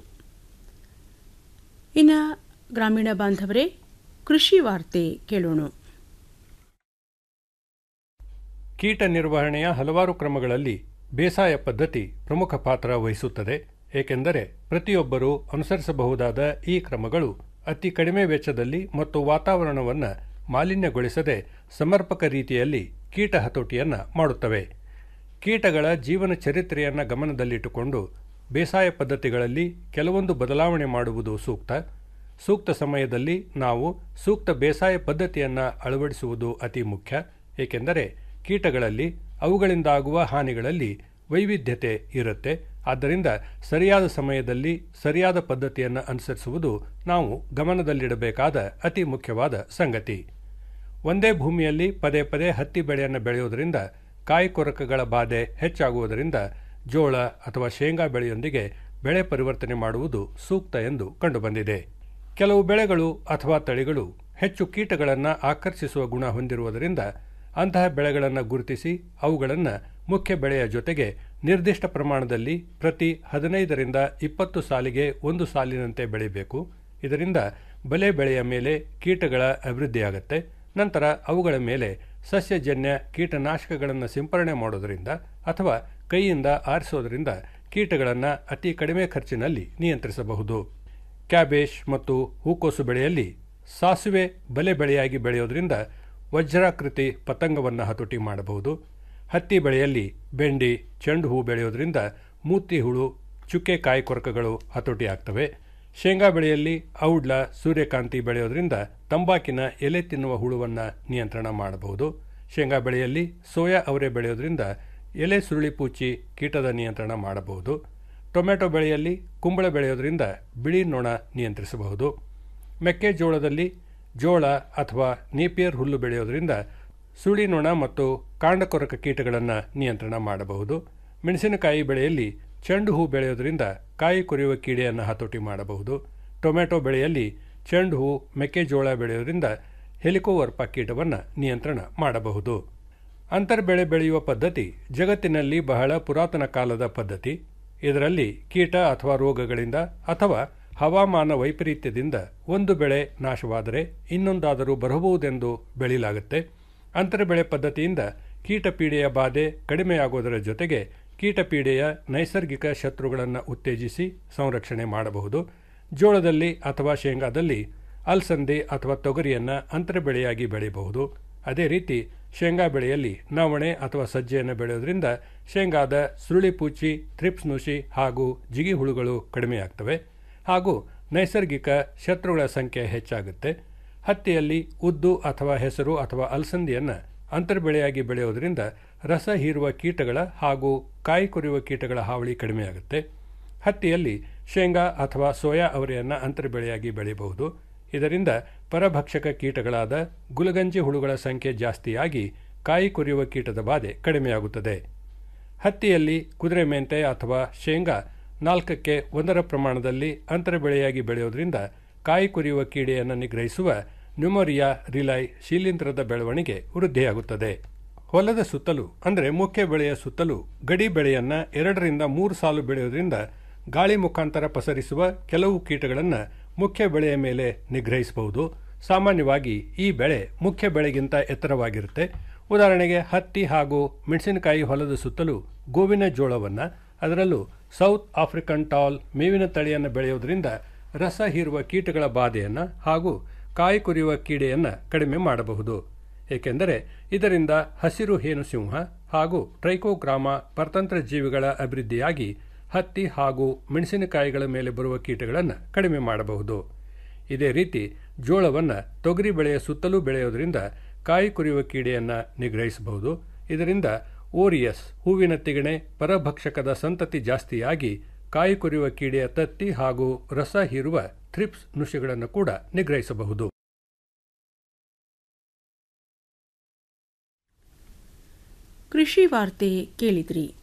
ಇನ್ನು ಗ್ರಾಮೀಣ ಬಾಂಧವರೇ ಕೃಷಿ ವಾರ್ತೆ ಕೇಳೋಣ ಕೀಟ ನಿರ್ವಹಣೆಯ ಹಲವಾರು ಕ್ರಮಗಳಲ್ಲಿ ಬೇಸಾಯ ಪದ್ಧತಿ ಪ್ರಮುಖ ಪಾತ್ರ ವಹಿಸುತ್ತದೆ ಏಕೆಂದರೆ ಪ್ರತಿಯೊಬ್ಬರೂ ಅನುಸರಿಸಬಹುದಾದ ಈ ಕ್ರಮಗಳು ಅತಿ ಕಡಿಮೆ ವೆಚ್ಚದಲ್ಲಿ ಮತ್ತು ವಾತಾವರಣವನ್ನು ಮಾಲಿನ್ಯಗೊಳಿಸದೆ ಸಮರ್ಪಕ ರೀತಿಯಲ್ಲಿ ಕೀಟ ಹತೋಟಿಯನ್ನು ಮಾಡುತ್ತವೆ ಕೀಟಗಳ ಜೀವನ ಚರಿತ್ರೆಯನ್ನು ಗಮನದಲ್ಲಿಟ್ಟುಕೊಂಡು ಬೇಸಾಯ ಪದ್ಧತಿಗಳಲ್ಲಿ ಕೆಲವೊಂದು ಬದಲಾವಣೆ ಮಾಡುವುದು ಸೂಕ್ತ ಸೂಕ್ತ ಸಮಯದಲ್ಲಿ ನಾವು ಸೂಕ್ತ ಬೇಸಾಯ ಪದ್ಧತಿಯನ್ನು ಅಳವಡಿಸುವುದು ಅತಿ ಮುಖ್ಯ ಏಕೆಂದರೆ ಕೀಟಗಳಲ್ಲಿ ಅವುಗಳಿಂದಾಗುವ ಹಾನಿಗಳಲ್ಲಿ ವೈವಿಧ್ಯತೆ ಇರುತ್ತೆ ಆದ್ದರಿಂದ ಸರಿಯಾದ ಸಮಯದಲ್ಲಿ ಸರಿಯಾದ ಪದ್ಧತಿಯನ್ನು ಅನುಸರಿಸುವುದು ನಾವು ಗಮನದಲ್ಲಿಡಬೇಕಾದ ಅತಿ ಮುಖ್ಯವಾದ ಸಂಗತಿ ಒಂದೇ ಭೂಮಿಯಲ್ಲಿ ಪದೇ ಪದೇ ಹತ್ತಿ ಬೆಳೆಯನ್ನು ಬೆಳೆಯುವುದರಿಂದ ಕಾಯಿ ಕೊರಕಗಳ ಬಾಧೆ ಹೆಚ್ಚಾಗುವುದರಿಂದ ಜೋಳ ಅಥವಾ ಶೇಂಗಾ ಬೆಳೆಯೊಂದಿಗೆ ಬೆಳೆ ಪರಿವರ್ತನೆ ಮಾಡುವುದು ಸೂಕ್ತ ಎಂದು ಕಂಡುಬಂದಿದೆ ಕೆಲವು ಬೆಳೆಗಳು ಅಥವಾ ತಳಿಗಳು ಹೆಚ್ಚು ಕೀಟಗಳನ್ನು ಆಕರ್ಷಿಸುವ ಗುಣ ಹೊಂದಿರುವುದರಿಂದ ಅಂತಹ ಬೆಳೆಗಳನ್ನು ಗುರುತಿಸಿ ಅವುಗಳನ್ನು ಮುಖ್ಯ ಬೆಳೆಯ ಜೊತೆಗೆ ನಿರ್ದಿಷ್ಟ ಪ್ರಮಾಣದಲ್ಲಿ ಪ್ರತಿ ಹದಿನೈದರಿಂದ ಇಪ್ಪತ್ತು ಸಾಲಿಗೆ ಒಂದು ಸಾಲಿನಂತೆ ಬೆಳೆಯಬೇಕು ಇದರಿಂದ ಬಲೆ ಬೆಳೆಯ ಮೇಲೆ ಕೀಟಗಳ ಅಭಿವೃದ್ಧಿಯಾಗುತ್ತೆ ನಂತರ ಅವುಗಳ ಮೇಲೆ ಸಸ್ಯಜನ್ಯ ಕೀಟನಾಶಕಗಳನ್ನು ಸಿಂಪರಣೆ ಮಾಡೋದರಿಂದ ಅಥವಾ ಕೈಯಿಂದ ಆರಿಸೋದರಿಂದ ಕೀಟಗಳನ್ನು ಅತಿ ಕಡಿಮೆ ಖರ್ಚಿನಲ್ಲಿ ನಿಯಂತ್ರಿಸಬಹುದು ಕ್ಯಾಬೇಜ್ ಮತ್ತು ಹೂಕೋಸು ಬೆಳೆಯಲ್ಲಿ ಸಾಸಿವೆ ಬಲೆ ಬೆಳೆಯಾಗಿ ಬೆಳೆಯೋದ್ರಿಂದ ವಜ್ರಾಕೃತಿ ಪತಂಗವನ್ನು ಹತೋಟಿ ಮಾಡಬಹುದು ಹತ್ತಿ ಬೆಳೆಯಲ್ಲಿ ಬೆಂಡಿ ಚೆಂಡು ಹೂ ಬೆಳೆಯೋದ್ರಿಂದ ಮೂತಿ ಹುಳು ಚುಕ್ಕೆ ಕಾಯಿ ಕೊರಕಗಳು ಹತೋಟಿ ಆಗ್ತವೆ ಶೇಂಗಾ ಬೆಳೆಯಲ್ಲಿ ಔಡ್ಲ ಸೂರ್ಯಕಾಂತಿ ಬೆಳೆಯೋದ್ರಿಂದ ತಂಬಾಕಿನ ಎಲೆ ತಿನ್ನುವ ಹುಳುವನ್ನು ನಿಯಂತ್ರಣ ಮಾಡಬಹುದು ಶೇಂಗಾ ಬೆಳೆಯಲ್ಲಿ ಸೋಯಾ ಅವರೆ ಬೆಳೆಯೋದ್ರಿಂದ ಎಲೆ ಸುರುಳಿ ಪೂಚಿ ಕೀಟದ ನಿಯಂತ್ರಣ ಮಾಡಬಹುದು ಟೊಮೆಟೊ ಬೆಳೆಯಲ್ಲಿ ಕುಂಬಳ ಬೆಳೆಯೋದ್ರಿಂದ ಬಿಳಿ ನೊಣ ನಿಯಂತ್ರಿಸಬಹುದು ಮೆಕ್ಕೆಜೋಳದಲ್ಲಿ ಜೋಳ ಅಥವಾ ನೇಪಿಯರ್ ಹುಲ್ಲು ಬೆಳೆಯೋದ್ರಿಂದ ಸುಳಿ ನೊಣ ಮತ್ತು ಕಾಂಡಕೊರಕ ಕೀಟಗಳನ್ನು ನಿಯಂತ್ರಣ ಮಾಡಬಹುದು ಮೆಣಸಿನಕಾಯಿ ಬೆಳೆಯಲ್ಲಿ ಚೆಂಡು ಹೂ ಬೆಳೆಯೋದ್ರಿಂದ ಕಾಯಿ ಕೊರೆಯುವ ಕೀಡೆಯನ್ನು ಹತೋಟಿ ಮಾಡಬಹುದು ಟೊಮೆಟೊ ಬೆಳೆಯಲ್ಲಿ ಚೆಂಡು ಹೂ ಮೆಕ್ಕೆಜೋಳ ಬೆಳೆಯೋದ್ರಿಂದ ಹೆಲಿಕೋವರ್ಪ ಕೀಟವನ್ನು ನಿಯಂತ್ರಣ ಮಾಡಬಹುದು ಅಂತರ್ಬೆಳೆ ಬೆಳೆಯುವ ಪದ್ಧತಿ ಜಗತ್ತಿನಲ್ಲಿ ಬಹಳ ಪುರಾತನ ಕಾಲದ ಪದ್ಧತಿ ಇದರಲ್ಲಿ ಕೀಟ ಅಥವಾ ರೋಗಗಳಿಂದ ಅಥವಾ ಹವಾಮಾನ ವೈಪರೀತ್ಯದಿಂದ ಒಂದು ಬೆಳೆ ನಾಶವಾದರೆ ಇನ್ನೊಂದಾದರೂ ಬರಬಹುದೆಂದು ಬೆಳೆಯಲಾಗುತ್ತೆ ಅಂತರ್ಬೆಳೆ ಪದ್ಧತಿಯಿಂದ ಕೀಟಪೀಡೆಯ ಬಾಧೆ ಕಡಿಮೆಯಾಗುವುದರ ಜೊತೆಗೆ ಕೀಟಪೀಡೆಯ ನೈಸರ್ಗಿಕ ಶತ್ರುಗಳನ್ನು ಉತ್ತೇಜಿಸಿ ಸಂರಕ್ಷಣೆ ಮಾಡಬಹುದು ಜೋಳದಲ್ಲಿ ಅಥವಾ ಶೇಂಗಾದಲ್ಲಿ ಅಲ್ಸಂದೆ ಅಥವಾ ತೊಗರಿಯನ್ನು ಅಂತರ್ಬೆಳೆಯಾಗಿ ಬೆಳೆಯಬಹುದು ಅದೇ ರೀತಿ ಶೇಂಗಾ ಬೆಳೆಯಲ್ಲಿ ನವಣೆ ಅಥವಾ ಸಜ್ಜೆಯನ್ನು ಬೆಳೆಯೋದ್ರಿಂದ ಶೇಂಗಾದ ಸುರುಳಿಪೂಚಿ ಥ್ರಿಪ್ಸ್ ನುಷಿ ಹಾಗೂ ಜಿಗಿ ಹುಳುಗಳು ಕಡಿಮೆಯಾಗ್ತವೆ ಹಾಗೂ ನೈಸರ್ಗಿಕ ಶತ್ರುಗಳ ಸಂಖ್ಯೆ ಹೆಚ್ಚಾಗುತ್ತೆ ಹತ್ತಿಯಲ್ಲಿ ಉದ್ದು ಅಥವಾ ಹೆಸರು ಅಥವಾ ಅಲಸಂದಿಯನ್ನು ಅಂತರ್ಬೆಳೆಯಾಗಿ ಬೆಳೆಯೋದ್ರಿಂದ ರಸ ಹೀರುವ ಕೀಟಗಳ ಹಾಗೂ ಕಾಯಿ ಕೊರೆಯುವ ಕೀಟಗಳ ಹಾವಳಿ ಕಡಿಮೆಯಾಗುತ್ತೆ ಹತ್ತಿಯಲ್ಲಿ ಶೇಂಗಾ ಅಥವಾ ಸೋಯಾ ಅವರೆಯನ್ನು ಅಂತರ್ಬೆಳೆಯಾಗಿ ಬೆಳೆಯಬಹುದು ಇದರಿಂದ ಪರಭಕ್ಷಕ ಕೀಟಗಳಾದ ಗುಲಗಂಜಿ ಹುಳುಗಳ ಸಂಖ್ಯೆ ಜಾಸ್ತಿಯಾಗಿ ಕಾಯಿ ಕೊರೆಯುವ ಕೀಟದ ಬಾಧೆ ಕಡಿಮೆಯಾಗುತ್ತದೆ ಹತ್ತಿಯಲ್ಲಿ ಕುದುರೆ ಮೆಂತೆ ಅಥವಾ ಶೇಂಗಾ ನಾಲ್ಕಕ್ಕೆ ಒಂದರ ಪ್ರಮಾಣದಲ್ಲಿ ಅಂತರ್ಬೆಳೆಯಾಗಿ ಬೆಳೆಯೋದ್ರಿಂದ ಕಾಯಿ ಕೊರೆಯುವ ಕೀಡೆಯನ್ನು ನಿಗ್ರಹಿಸುವ ನ್ಯೂಮೋರಿಯಾ ರಿಲೈ ಶೀಲಿಂತ್ರದ ಬೆಳವಣಿಗೆ ವೃದ್ಧಿಯಾಗುತ್ತದೆ ಹೊಲದ ಸುತ್ತಲೂ ಅಂದರೆ ಮುಖ್ಯ ಬೆಳೆಯ ಸುತ್ತಲೂ ಗಡಿ ಬೆಳೆಯನ್ನ ಎರಡರಿಂದ ಮೂರು ಸಾಲು ಬೆಳೆಯೋದ್ರಿಂದ ಗಾಳಿ ಮುಖಾಂತರ ಪಸರಿಸುವ ಕೆಲವು ಕೀಟಗಳನ್ನು ಮುಖ್ಯ ಬೆಳೆಯ ಮೇಲೆ ನಿಗ್ರಹಿಸಬಹುದು ಸಾಮಾನ್ಯವಾಗಿ ಈ ಬೆಳೆ ಮುಖ್ಯ ಬೆಳೆಗಿಂತ ಎತ್ತರವಾಗಿರುತ್ತೆ ಉದಾಹರಣೆಗೆ ಹತ್ತಿ ಹಾಗೂ ಮೆಣಸಿನಕಾಯಿ ಹೊಲದ ಸುತ್ತಲೂ ಗೋವಿನ ಜೋಳವನ್ನು ಅದರಲ್ಲೂ ಸೌತ್ ಆಫ್ರಿಕನ್ ಟಾಲ್ ಮೇವಿನ ತಳಿಯನ್ನು ಬೆಳೆಯೋದ್ರಿಂದ ರಸ ಹೀರುವ ಕೀಟಗಳ ಬಾಧೆಯನ್ನು ಹಾಗೂ ಕಾಯಿ ಕೊರೆಯುವ ಕೀಡೆಯನ್ನು ಕಡಿಮೆ ಮಾಡಬಹುದು ಏಕೆಂದರೆ ಇದರಿಂದ ಹಸಿರು ಹೇನು ಸಿಂಹ ಹಾಗೂ ಟ್ರೈಕೋಗ್ರಾಮ ಪರತಂತ್ರ ಜೀವಿಗಳ ಅಭಿವೃದ್ಧಿಯಾಗಿ ಹತ್ತಿ ಹಾಗೂ ಮೆಣಸಿನಕಾಯಿಗಳ ಮೇಲೆ ಬರುವ ಕೀಟಗಳನ್ನು ಕಡಿಮೆ ಮಾಡಬಹುದು ಇದೇ ರೀತಿ ಜೋಳವನ್ನು ತೊಗರಿ ಬೆಳೆಯ ಸುತ್ತಲೂ ಬೆಳೆಯೋದ್ರಿಂದ ಕಾಯಿ ಕೊರೆಯುವ ಕೀಡೆಯನ್ನು ನಿಗ್ರಹಿಸಬಹುದು ಇದರಿಂದ ಓರಿಯಸ್ ಹೂವಿನ ತಿಗಣೆ ಪರಭಕ್ಷಕದ ಸಂತತಿ ಜಾಸ್ತಿಯಾಗಿ ಕಾಯಿ ಕೊರೆಯುವ ಕೀಡೆಯ ತತ್ತಿ ಹಾಗೂ ರಸ ಹೀರುವ ಥ್ರಿಪ್ಸ್ ನುಷಿಗಳನ್ನು ಕೂಡ ನಿಗ್ರಹಿಸಬಹುದು ಕೃಷಿ ವಾರ್ತೆ ಕೇಳಿದ್ರಿ